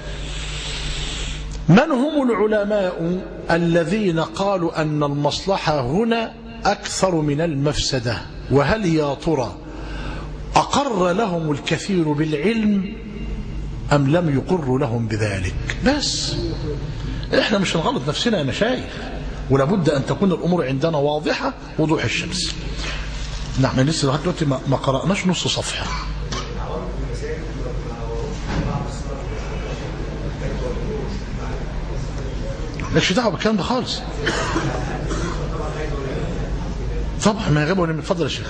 من هم العلماء الذين قالوا ان المصلحه هنا اكثر من المفسده وهل يا ترى اقر لهم الكثير بالعلم أم لم يقر لهم بذلك بس احنا مش هنغلط نفسنا يا مشايخ ولابد أن تكون الأمور عندنا واضحة وضوح الشمس نعم لسه لغايه دلوقتي ما ما قرأناش نص صفحة مالكش دعوه بالكلام ده خالص طبعا ما يغيبوا من اتفضل يا شيخ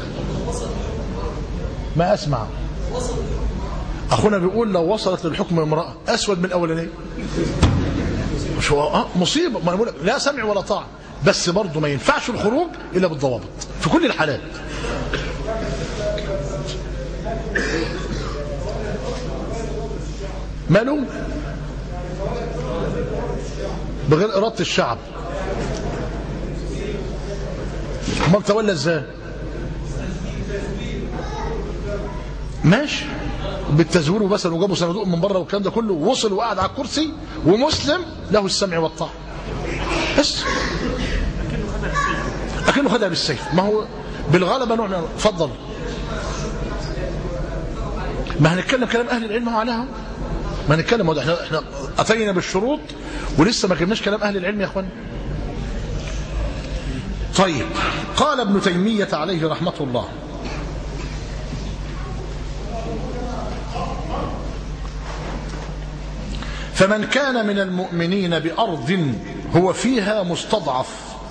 ما اسمع اخونا بيقول لو وصلت للحكم امراه اسود من الاولانيه مش هو اه مصيبه ما أنا بقول لك لا سمع ولا طاعه بس برضه ما ينفعش الخروج الا بالضوابط في كل الحالات ماله بغير اراده الشعب امال تولى ازاي ماشي بالتزوير مثلا وجابوا صندوق من بره والكلام ده كله وصل وقعد على الكرسي ومسلم له السمع والطاعه بس لكنه خد خدها بالسيف اكنه خدها بالسيف ما هو بالغلبه نوع من اتفضل ما هنتكلم كلام اهل العلم هو عليها ما هنتكلم هو احنا احنا اتينا بالشروط ولسه ما جبناش كلام اهل العلم يا اخوان طيب قال ابن تيميه عليه رحمه الله فمن كان من المؤمنين بارض هو فيها مستضعف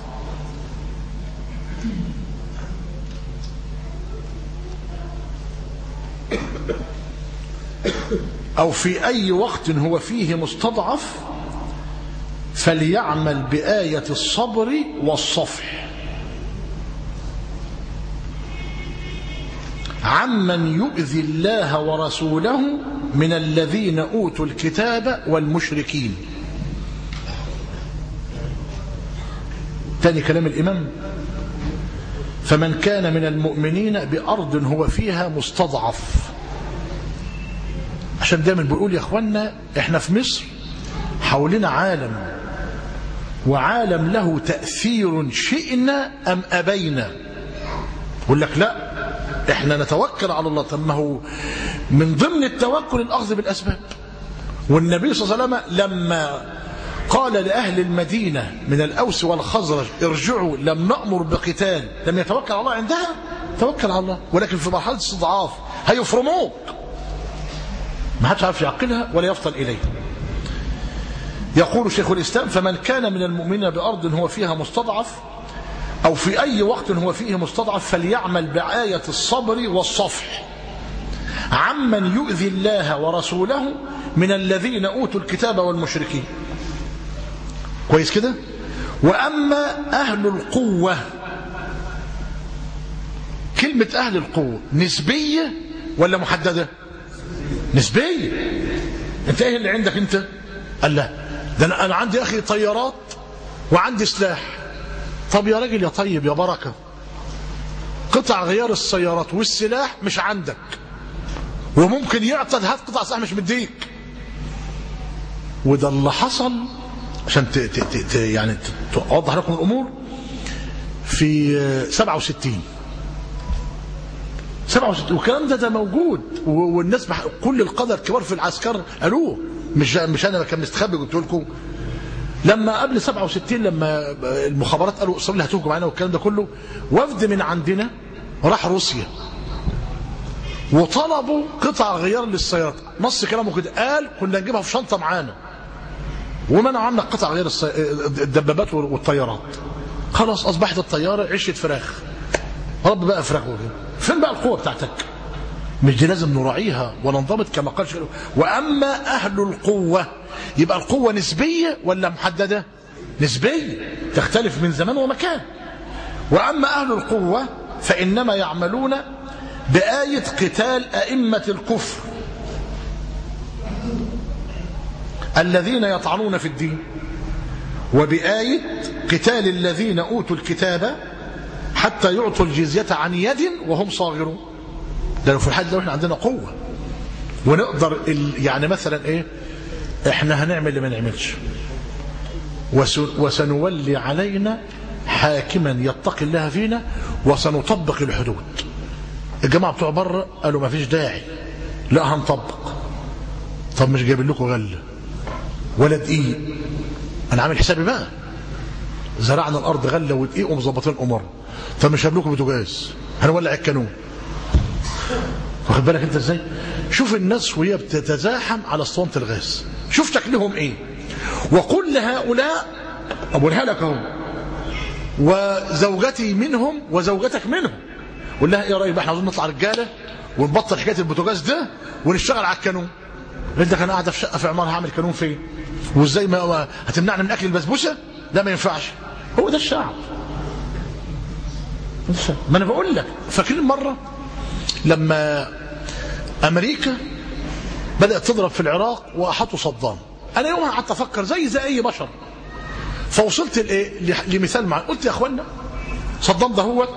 أو في أي وقت هو فيه مستضعف فليعمل بآية الصبر والصفح عمن يؤذي الله ورسوله من الذين أوتوا الكتاب والمشركين تاني كلام الإمام فمن كان من المؤمنين بأرض هو فيها مستضعف عشان دايما بيقول يا اخوانا احنا في مصر حولنا عالم وعالم له تأثير شئنا أم أبينا يقول لك لا احنا نتوكل على الله طب ما هو من ضمن التوكل الأخذ بالأسباب والنبي صلى الله عليه وسلم لما قال لأهل المدينة من الأوس والخزرج ارجعوا لم نأمر بقتال لم يتوكل على الله عندها توكل على الله ولكن في مرحلة استضعاف هيفرموك ما حدش عارف يعقلها ولا يفطن إليه يقول شيخ الإسلام فمن كان من المؤمنين بأرض هو فيها مستضعف أو في أي وقت هو فيه مستضعف فليعمل بآية الصبر والصفح عمن يؤذي الله ورسوله من الذين أوتوا الكتاب والمشركين كويس كده وأما أهل القوة كلمة أهل القوة نسبية ولا محددة نسبية انت ايه اللي عندك انت قال لا ده انا أنا عندي اخي طيارات وعندي سلاح طب يا راجل يا طيب يا بركة قطع غيار السيارات والسلاح مش عندك وممكن يعطل هات قطع سلاح مش مديك وده اللي حصل عشان ت ت ت ت يعني ت- توضح لكم الامور في آه، 67 67 والكلام ده ده موجود و- والناس بح... كل القادة الكبار في العسكر قالوه مش مش انا كان مستخبي قلت لكم لما قبل 67 لما المخابرات قالوا اسرائيل هتهجم علينا والكلام ده كله وفد من عندنا راح روسيا وطلبوا قطع غيار للسيارات نص كلامه كده قال كنا نجيبها في شنطه معانا ومنعوا عنا قطع غيار السي... الدبابات والطيارات خلاص اصبحت الطياره عشه فراخ رب بقى فراخ وكده فين بقى القوه بتاعتك مش دي لازم نراعيها وننضبط كما قال شيخ واما اهل القوه يبقى القوه نسبيه ولا محدده نسبيه تختلف من زمان ومكان واما اهل القوه فانما يعملون بايه قتال ائمه الكفر الذين يطعنون في الدين وبآية قتال الذين أوتوا الكتاب حتى يعطوا الجزية عن يد وهم صاغرون ده لو في الحال ده احنا عندنا قوة ونقدر ال... يعني مثلا ايه احنا هنعمل اللي ما نعملش وس... وسنولي علينا حاكما يتقي الله فينا وسنطبق الحدود الجماعة بتوع بره قالوا ما فيش داعي لا هنطبق طب مش جايبين لكم غله ولا دقيق انا عامل حسابي بقى زرعنا الارض غله ودقيق ومظبطين امور فمش هنبلكم بوتاجاز هنولع الكانون واخد بالك انت ازاي شوف الناس وهي بتتزاحم على اسطوانه الغاز شوف شكلهم ايه وقل لهؤلاء اقولها لك اهو وزوجتي منهم وزوجتك منهم قول لها ايه رايك بقى احنا عاوزين نطلع رجاله ونبطل حكايه البوتاجاز ده ونشتغل على الكانون انت كان قاعده في شقه في عماره هعمل كانون فين وازاي ما هتمنعنا من اكل البسبوسه لا ما ينفعش هو ده الشعب ما انا بقول لك فاكرين مره لما امريكا بدات تضرب في العراق واحطوا صدام انا يومها قعدت افكر زي زي اي بشر فوصلت لايه لمثال معين قلت يا اخوانا صدام ده هو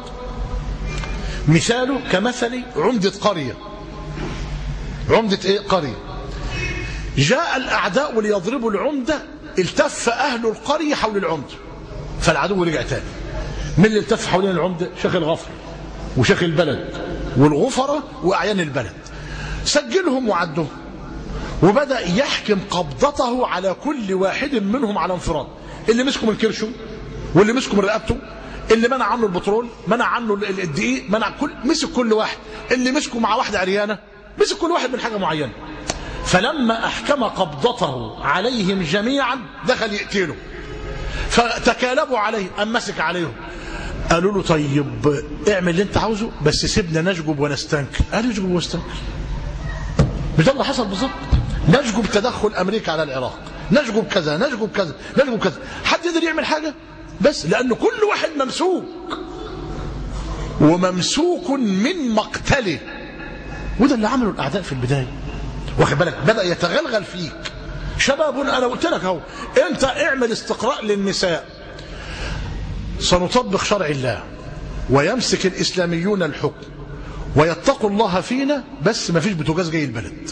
مثاله كمثل عمده قريه عمده ايه قريه جاء الأعداء ليضربوا العمدة التف أهل القرية حول العمدة فالعدو رجع تاني مين اللي التف حوالين العمدة شيخ الغفر وشيخ البلد والغفرة وأعيان البلد سجلهم وعدهم وبدأ يحكم قبضته على كل واحد منهم على انفراد اللي مسكوا من كرشه واللي مسكوا من رقبته اللي منع عنه البترول منع عنه ال- الدقيق منع كل مسك كل واحد اللي مسكوا مع واحدة عريانة مسك كل واحد من حاجة معينة فلما أحكم قبضته عليهم جميعا دخل يقتله فتكالبوا عليه أم مسك عليهم قالوا له طيب اعمل اللي انت عاوزه بس سيبنا نشجب ونستنكر قال يشجب ونستنكر مش ده اللي حصل بالظبط نشجب تدخل امريكا على العراق نشجب كذا نشجب كذا نشجب كذا حد يقدر يعمل حاجه بس لان كل واحد ممسوك وممسوك من مقتله وده اللي عمله الاعداء في البدايه واخد بالك بدا يتغلغل فيك شباب انا قلت لك اهو انت اعمل استقراء للنساء سنطبق شرع الله ويمسك الاسلاميون الحكم ويتقوا الله فينا بس ما فيش بتوجاز جاي البلد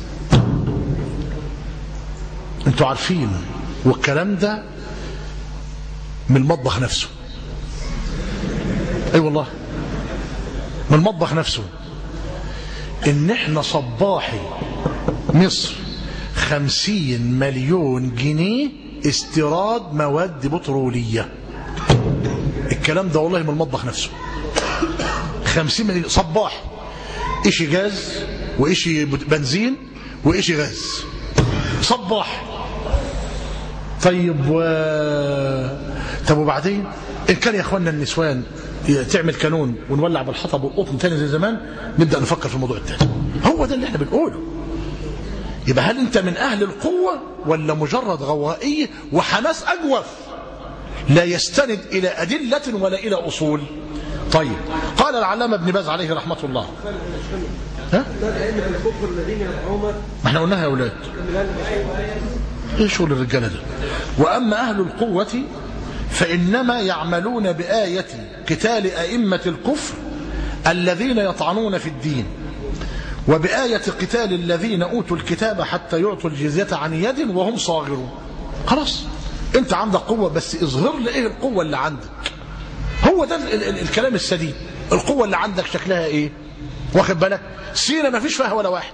انتوا عارفين والكلام ده من المطبخ نفسه اي أيوة والله من المطبخ نفسه ان احنا صباحي مصر خمسين مليون جنيه استيراد مواد بترولية الكلام ده والله من المطبخ نفسه خمسين مليون صباح إشي جاز وإشي بنزين وإشي غاز صباح طيب و... طب وبعدين إن كان يا أخوانا النسوان تعمل كانون ونولع بالحطب والقطن تاني زي زمان نبدأ نفكر في الموضوع التاني هو ده اللي احنا بنقوله يبقى هل انت من اهل القوة ولا مجرد غوائية وحماس اجوف لا يستند الى ادلة ولا الى اصول طيب قال العلامة ابن باز عليه رحمة الله ها؟ ما احنا قلناها يا اولاد ايه شغل الرجالة ده واما اهل القوة فانما يعملون بآية قتال ائمة الكفر الذين يطعنون في الدين وبآية قتال الذين أوتوا الكتاب حتى يعطوا الجزية عن يد وهم صاغرون خلاص انت عندك قوة بس اظهر لي ايه القوة اللي عندك هو ده ال ال الكلام السديد القوة اللي عندك شكلها ايه واخد بالك سينا ما فيش فيها ولا واحد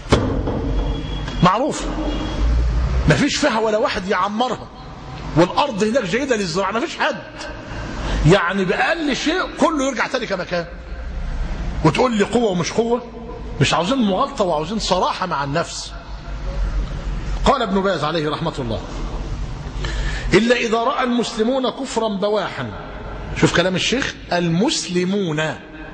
معروف ما فيش فيها ولا واحد يعمرها والارض هناك جيدة للزراعة ما فيش حد يعني بأقل شيء كله يرجع تاني كما كان وتقول لي قوة ومش قوة مش عاوزين مغالطة وعاوزين صراحة مع النفس قال ابن باز عليه رحمة الله إلا إذا رأى المسلمون كفرا بواحا شوف كلام الشيخ المسلمون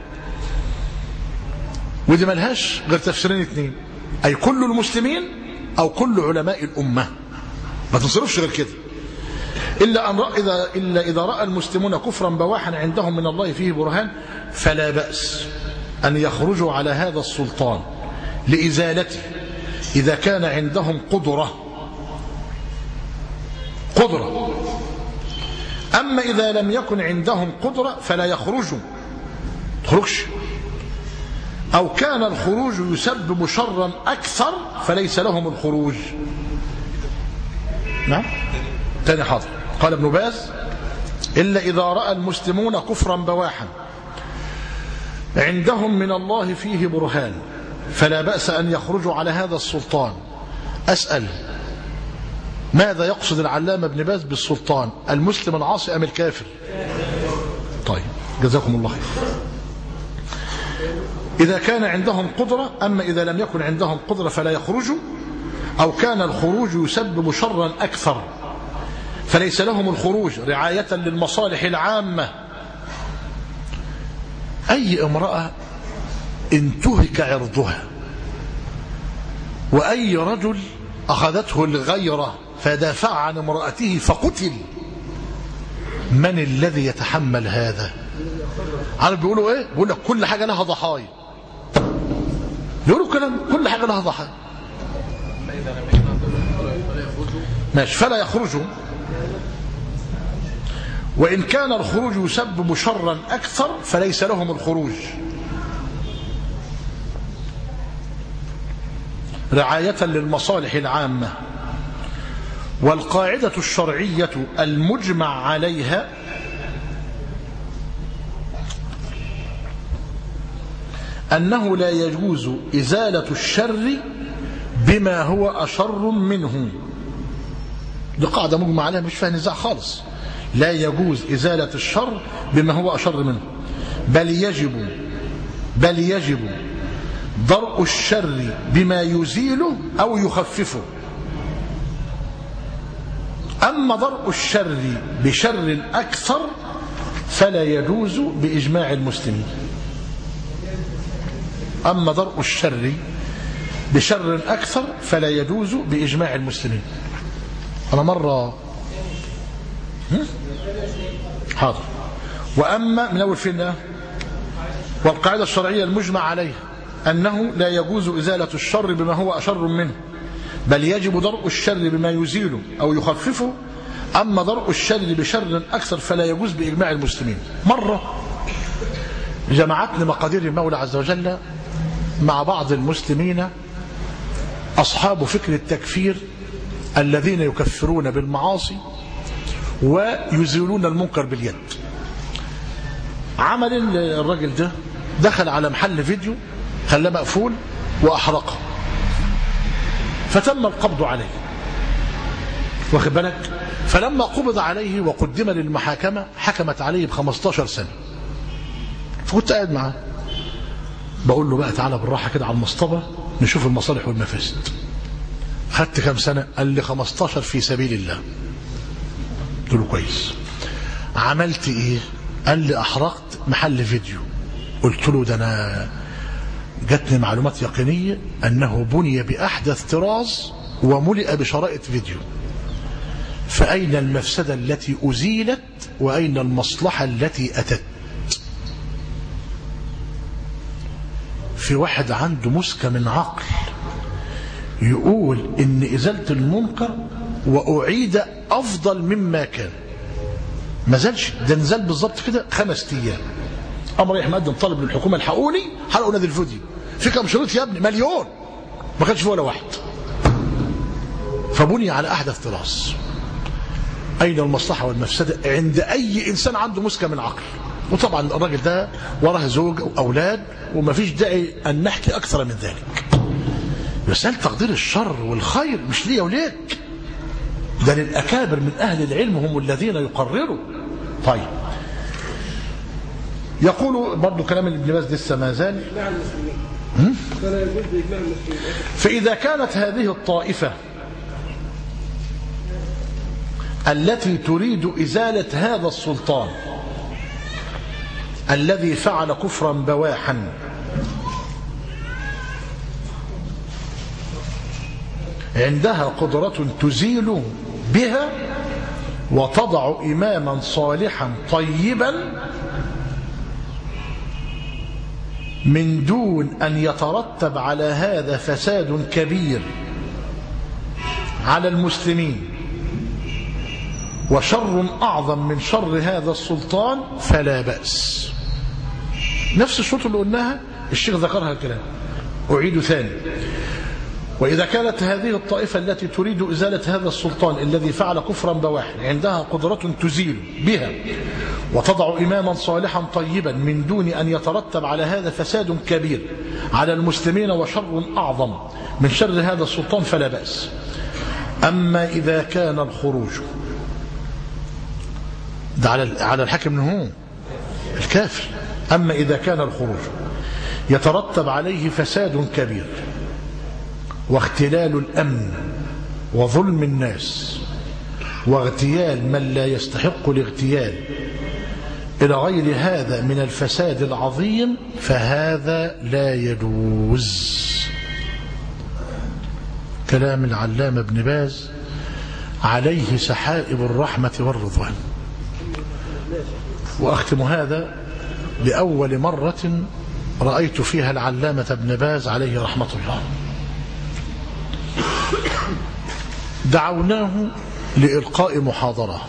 ودي ملهاش غير تفسيرين اثنين أي كل المسلمين أو كل علماء الأمة ما تنصرفش غير كده إلا, أن رأى إذا, إلا إذا رأى المسلمون كفرا بواحا عندهم من الله فيه برهان فلا بأس أن يخرجوا على هذا السلطان لإزالته إذا كان عندهم قدرة قدرة أما إذا لم يكن عندهم قدرة فلا يخرجوا تخرجش أو كان الخروج يسبب شرا أكثر فليس لهم الخروج نعم تاني حاضر قال ابن باز إلا إذا رأى المسلمون كفرا بواحا عندهم من الله فيه برهان فلا بأس أن يخرجوا على هذا السلطان أسأل ماذا يقصد العلامة ابن باز بالسلطان المسلم العاصي أم الكافر طيب جزاكم الله خير إذا كان عندهم قدرة أما إذا لم يكن عندهم قدرة فلا يخرجوا أو كان الخروج يسبب شرا أكثر فليس لهم الخروج رعاية للمصالح العامة أي امرأة انتهك عرضها وأي رجل أخذته الغيرة فدافع عن امرأته فقتل من الذي يتحمل هذا عارف بيقولوا ايه بيقول لك كل حاجة لها ضحايا يقولوا كلام كل حاجة لها ضحايا ماشي فلا يخرجوا وإن كان الخروج يسبب شرا أكثر فليس لهم الخروج رعاية للمصالح العامة والقاعدة الشرعية المجمع عليها أنه لا يجوز إزالة الشر بما هو أشر منه دي قاعدة مجمع عليها مش فيها نزاع خالص لا يجوز إزالة الشر بما هو أشر منه بل يجب بل يجب درء الشر بما يزيله أو يخففه أما درء الشر بشر أكثر فلا يجوز بإجماع المسلمين أما درء الشر بشر أكثر فلا يجوز بإجماع المسلمين أنا مرة هم؟ حاضر وأما من أول فين ده؟ والقاعدة الشرعية المجمع عليها أنه لا يجوز إزالة الشر بما هو أشر منه بل يجب درء الشر بما يزيله أو يخففه أما درء الشر بشر أكثر فلا يجوز بإجماع المسلمين مرة جمعتني مقادير المولى عز وجل مع بعض المسلمين أصحاب فكر التكفير الذين يكفرون بالمعاصي ويزيلون المنكر باليد عمل الراجل ده دخل على محل فيديو خلاه مقفول وأحرقه فتم القبض عليه واخد بالك فلما قبض عليه وقدم للمحاكمة حكمت عليه ب 15 سنة فكنت قاعد معاه بقول له بقى تعالى بالراحة كده على المصطبة نشوف المصالح والمفاسد خدت كام سنة قال لي 15 في سبيل الله قلت له كويس عملت ايه قال لي احرقت محل فيديو قلت له ده انا جاتني معلومات يقينية انه بني باحدث طراز وملئ بشرائط فيديو فأين المفسدة التي أزيلت وأين المصلحة التي أتت في واحد عنده مسكة من عقل يقول إن إزالة المنكر وأعيد أفضل مما كان ما زالش ده نزل بالظبط كده خمس أيام أمر رايح مقدم طالب للحكومة الحقوني حرقوا نادي الفيديو في كم شريط يا ابني مليون ما كانش فيه ولا واحد فبني على أحدث طراز أين المصلحة والمفسدة عند أي إنسان عنده مسكة من عقل وطبعا الراجل ده وراه زوج وأولاد وما فيش داعي أن نحكي أكثر من ذلك مسألة تقدير الشر والخير مش ليا وليك ده للأكابر من أهل العلم هم الذين يقرروا طيب يقول برضو كلام ابن باز لسه ما زال إجماع المسلمين فلا يجوز بإجماع المسلمين فإذا كانت هذه الطائفة التي تريد إزالة هذا السلطان الذي فعل كفرا بواحا عندها قدرة تزيل بها وتضع إماما صالحا طيبا من دون أن يترتب على هذا فساد كبير على المسلمين وشر أعظم من شر هذا السلطان فلا بأس نفس الشروط اللي قلناها الشيخ ذكرها الكلام أعيد ثاني وإذا كانت هذه الطائفة التي تريد إزالة هذا السلطان الذي فعل كفرا بواحا عندها قدرة تزيل بها وتضع إماما صالحا طيبا من دون أن يترتب على هذا فساد كبير على المسلمين وشر أعظم من شر هذا السلطان فلا بأس أما إذا كان الخروج ده على على الحاكم هو الكافر أما إذا كان الخروج يترتب عليه فساد كبير واختلال الأمن وظلم الناس واغتيال من لا يستحق الاغتيال إلى غير هذا من الفساد العظيم فهذا لا يجوز كلام العلامة ابن باز عليه سحائب الرحمة والرضوان وأختم هذا لأول مرة رأيت فيها العلامة ابن باز عليه رحمة الله دعوناه لإلقاء محاضرة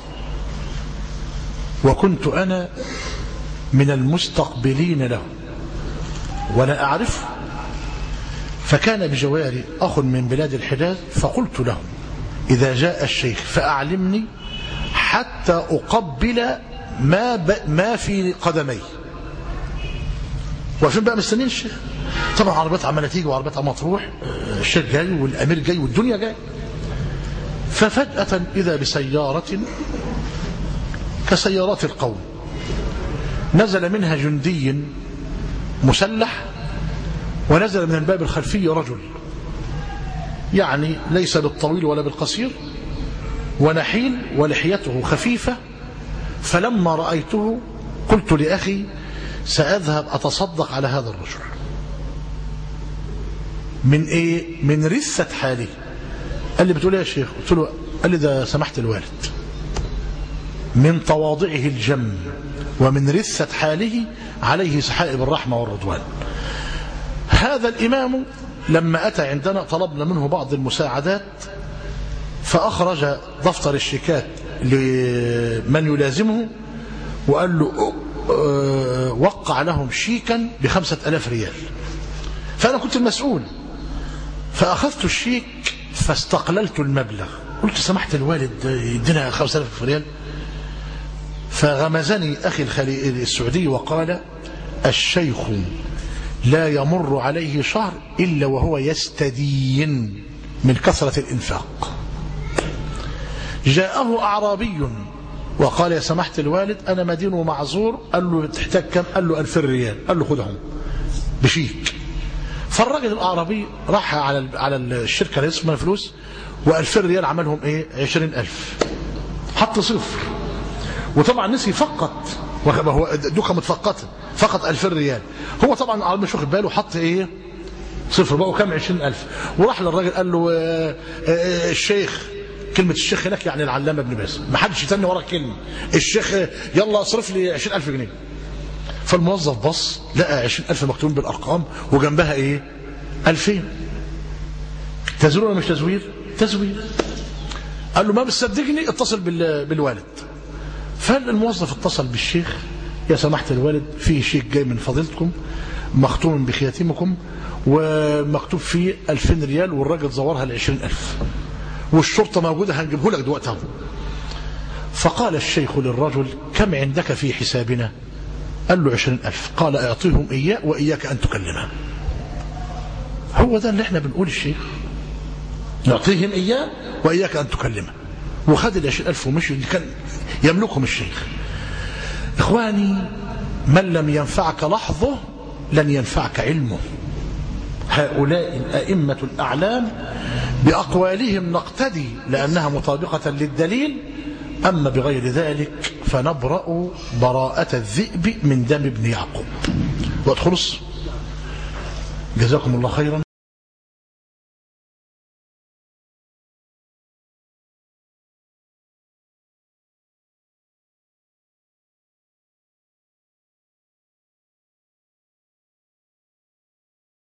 وكنت أنا من المستقبلين له ولا أعرفه فكان بجواري أخ من بلاد الحجاز فقلت له إذا جاء الشيخ فأعلمني حتى أقبل ما, ب... ما في قدمي واقفين بقى مستنيين الشيخ طبعا عربيات عماله تيجي وعربيات عماله تروح الشيخ جاي والامير جاي والدنيا جاي ففجأة إذا بسيارة كسيارات القوم نزل منها جندي مسلح ونزل من الباب الخلفي رجل يعني ليس بالطويل ولا بالقصير ونحيل ولحيته خفيفة فلما رأيته قلت لأخي سأذهب أتصدق على هذا الرجل من إيه؟ من رثة حاله قال لي بتقول ايه يا شيخ قلت له قال لي ده سمحت الوالد من تواضعه الجم ومن رثة حاله عليه سحائب الرحمة والرضوان هذا الإمام لما أتى عندنا طلبنا منه بعض المساعدات فأخرج دفتر الشيكات لمن يلازمه وقال له أه وقع لهم شيكا بخمسة ألاف ريال فأنا كنت المسؤول فأخذت الشيك فاستقللت المبلغ قلت سمحت الوالد يدينا خمسة ألاف ريال فغمزني أخي الخلي... السعودي وقال الشيخ لا يمر عليه شهر إلا وهو يستدين من كثرة الإنفاق جاءه أعرابي وقال يا سماحة الوالد أنا مدين ومعذور قال له تحتاج كم قال له ألف ريال قال له خدهم بشيك فالراجل الأعرابي راح على على الشركة اللي اسمها فلوس و2000 ريال عملهم ايه 20000 حط صفر وطبعا نسي فقط هو دوكا متفقطه فقط 2000 ريال هو طبعا العربي مش واخد باله حط ايه صفر بقوا كام 20000 وراح للراجل قال له آه آه الشيخ كلمة الشيخ هناك يعني العلامة ابن باز ما حدش يتني ورا كلمة الشيخ يلا اصرف لي 20000 جنيه فالموظف بص لقى 20000 مكتوبين بالارقام وجنبها ايه 2000 تزوير ولا مش تزوير تزوير قال له ما بتصدقني اتصل بالوالد فالموظف اتصل بالشيخ يا سماحة الوالد في شيك جاي من فضيلتكم مختوم بخياتمكم ومكتوب فيه 2000 ريال والراجل زورها ل 20000 والشرطة موجودة هنجيبه لك دلوقتي فقال الشيخ للرجل كم عندك في حسابنا قال له عشرين ألف قال أعطيهم إياه وإياك أن تكلمها هو ده اللي احنا بنقول الشيخ نعطيهم إياه وإياك أن تكلمه وخد العشرين ألف ومشي اللي كان يملكهم الشيخ إخواني من لم ينفعك لحظه لن ينفعك علمه هؤلاء الأئمة الأعلام بأقوالهم نقتدي لأنها مطابقة للدليل أما بغير ذلك فنبرأ براءة الذئب من دم ابن يعقوب وقت خلص جزاكم الله خيرا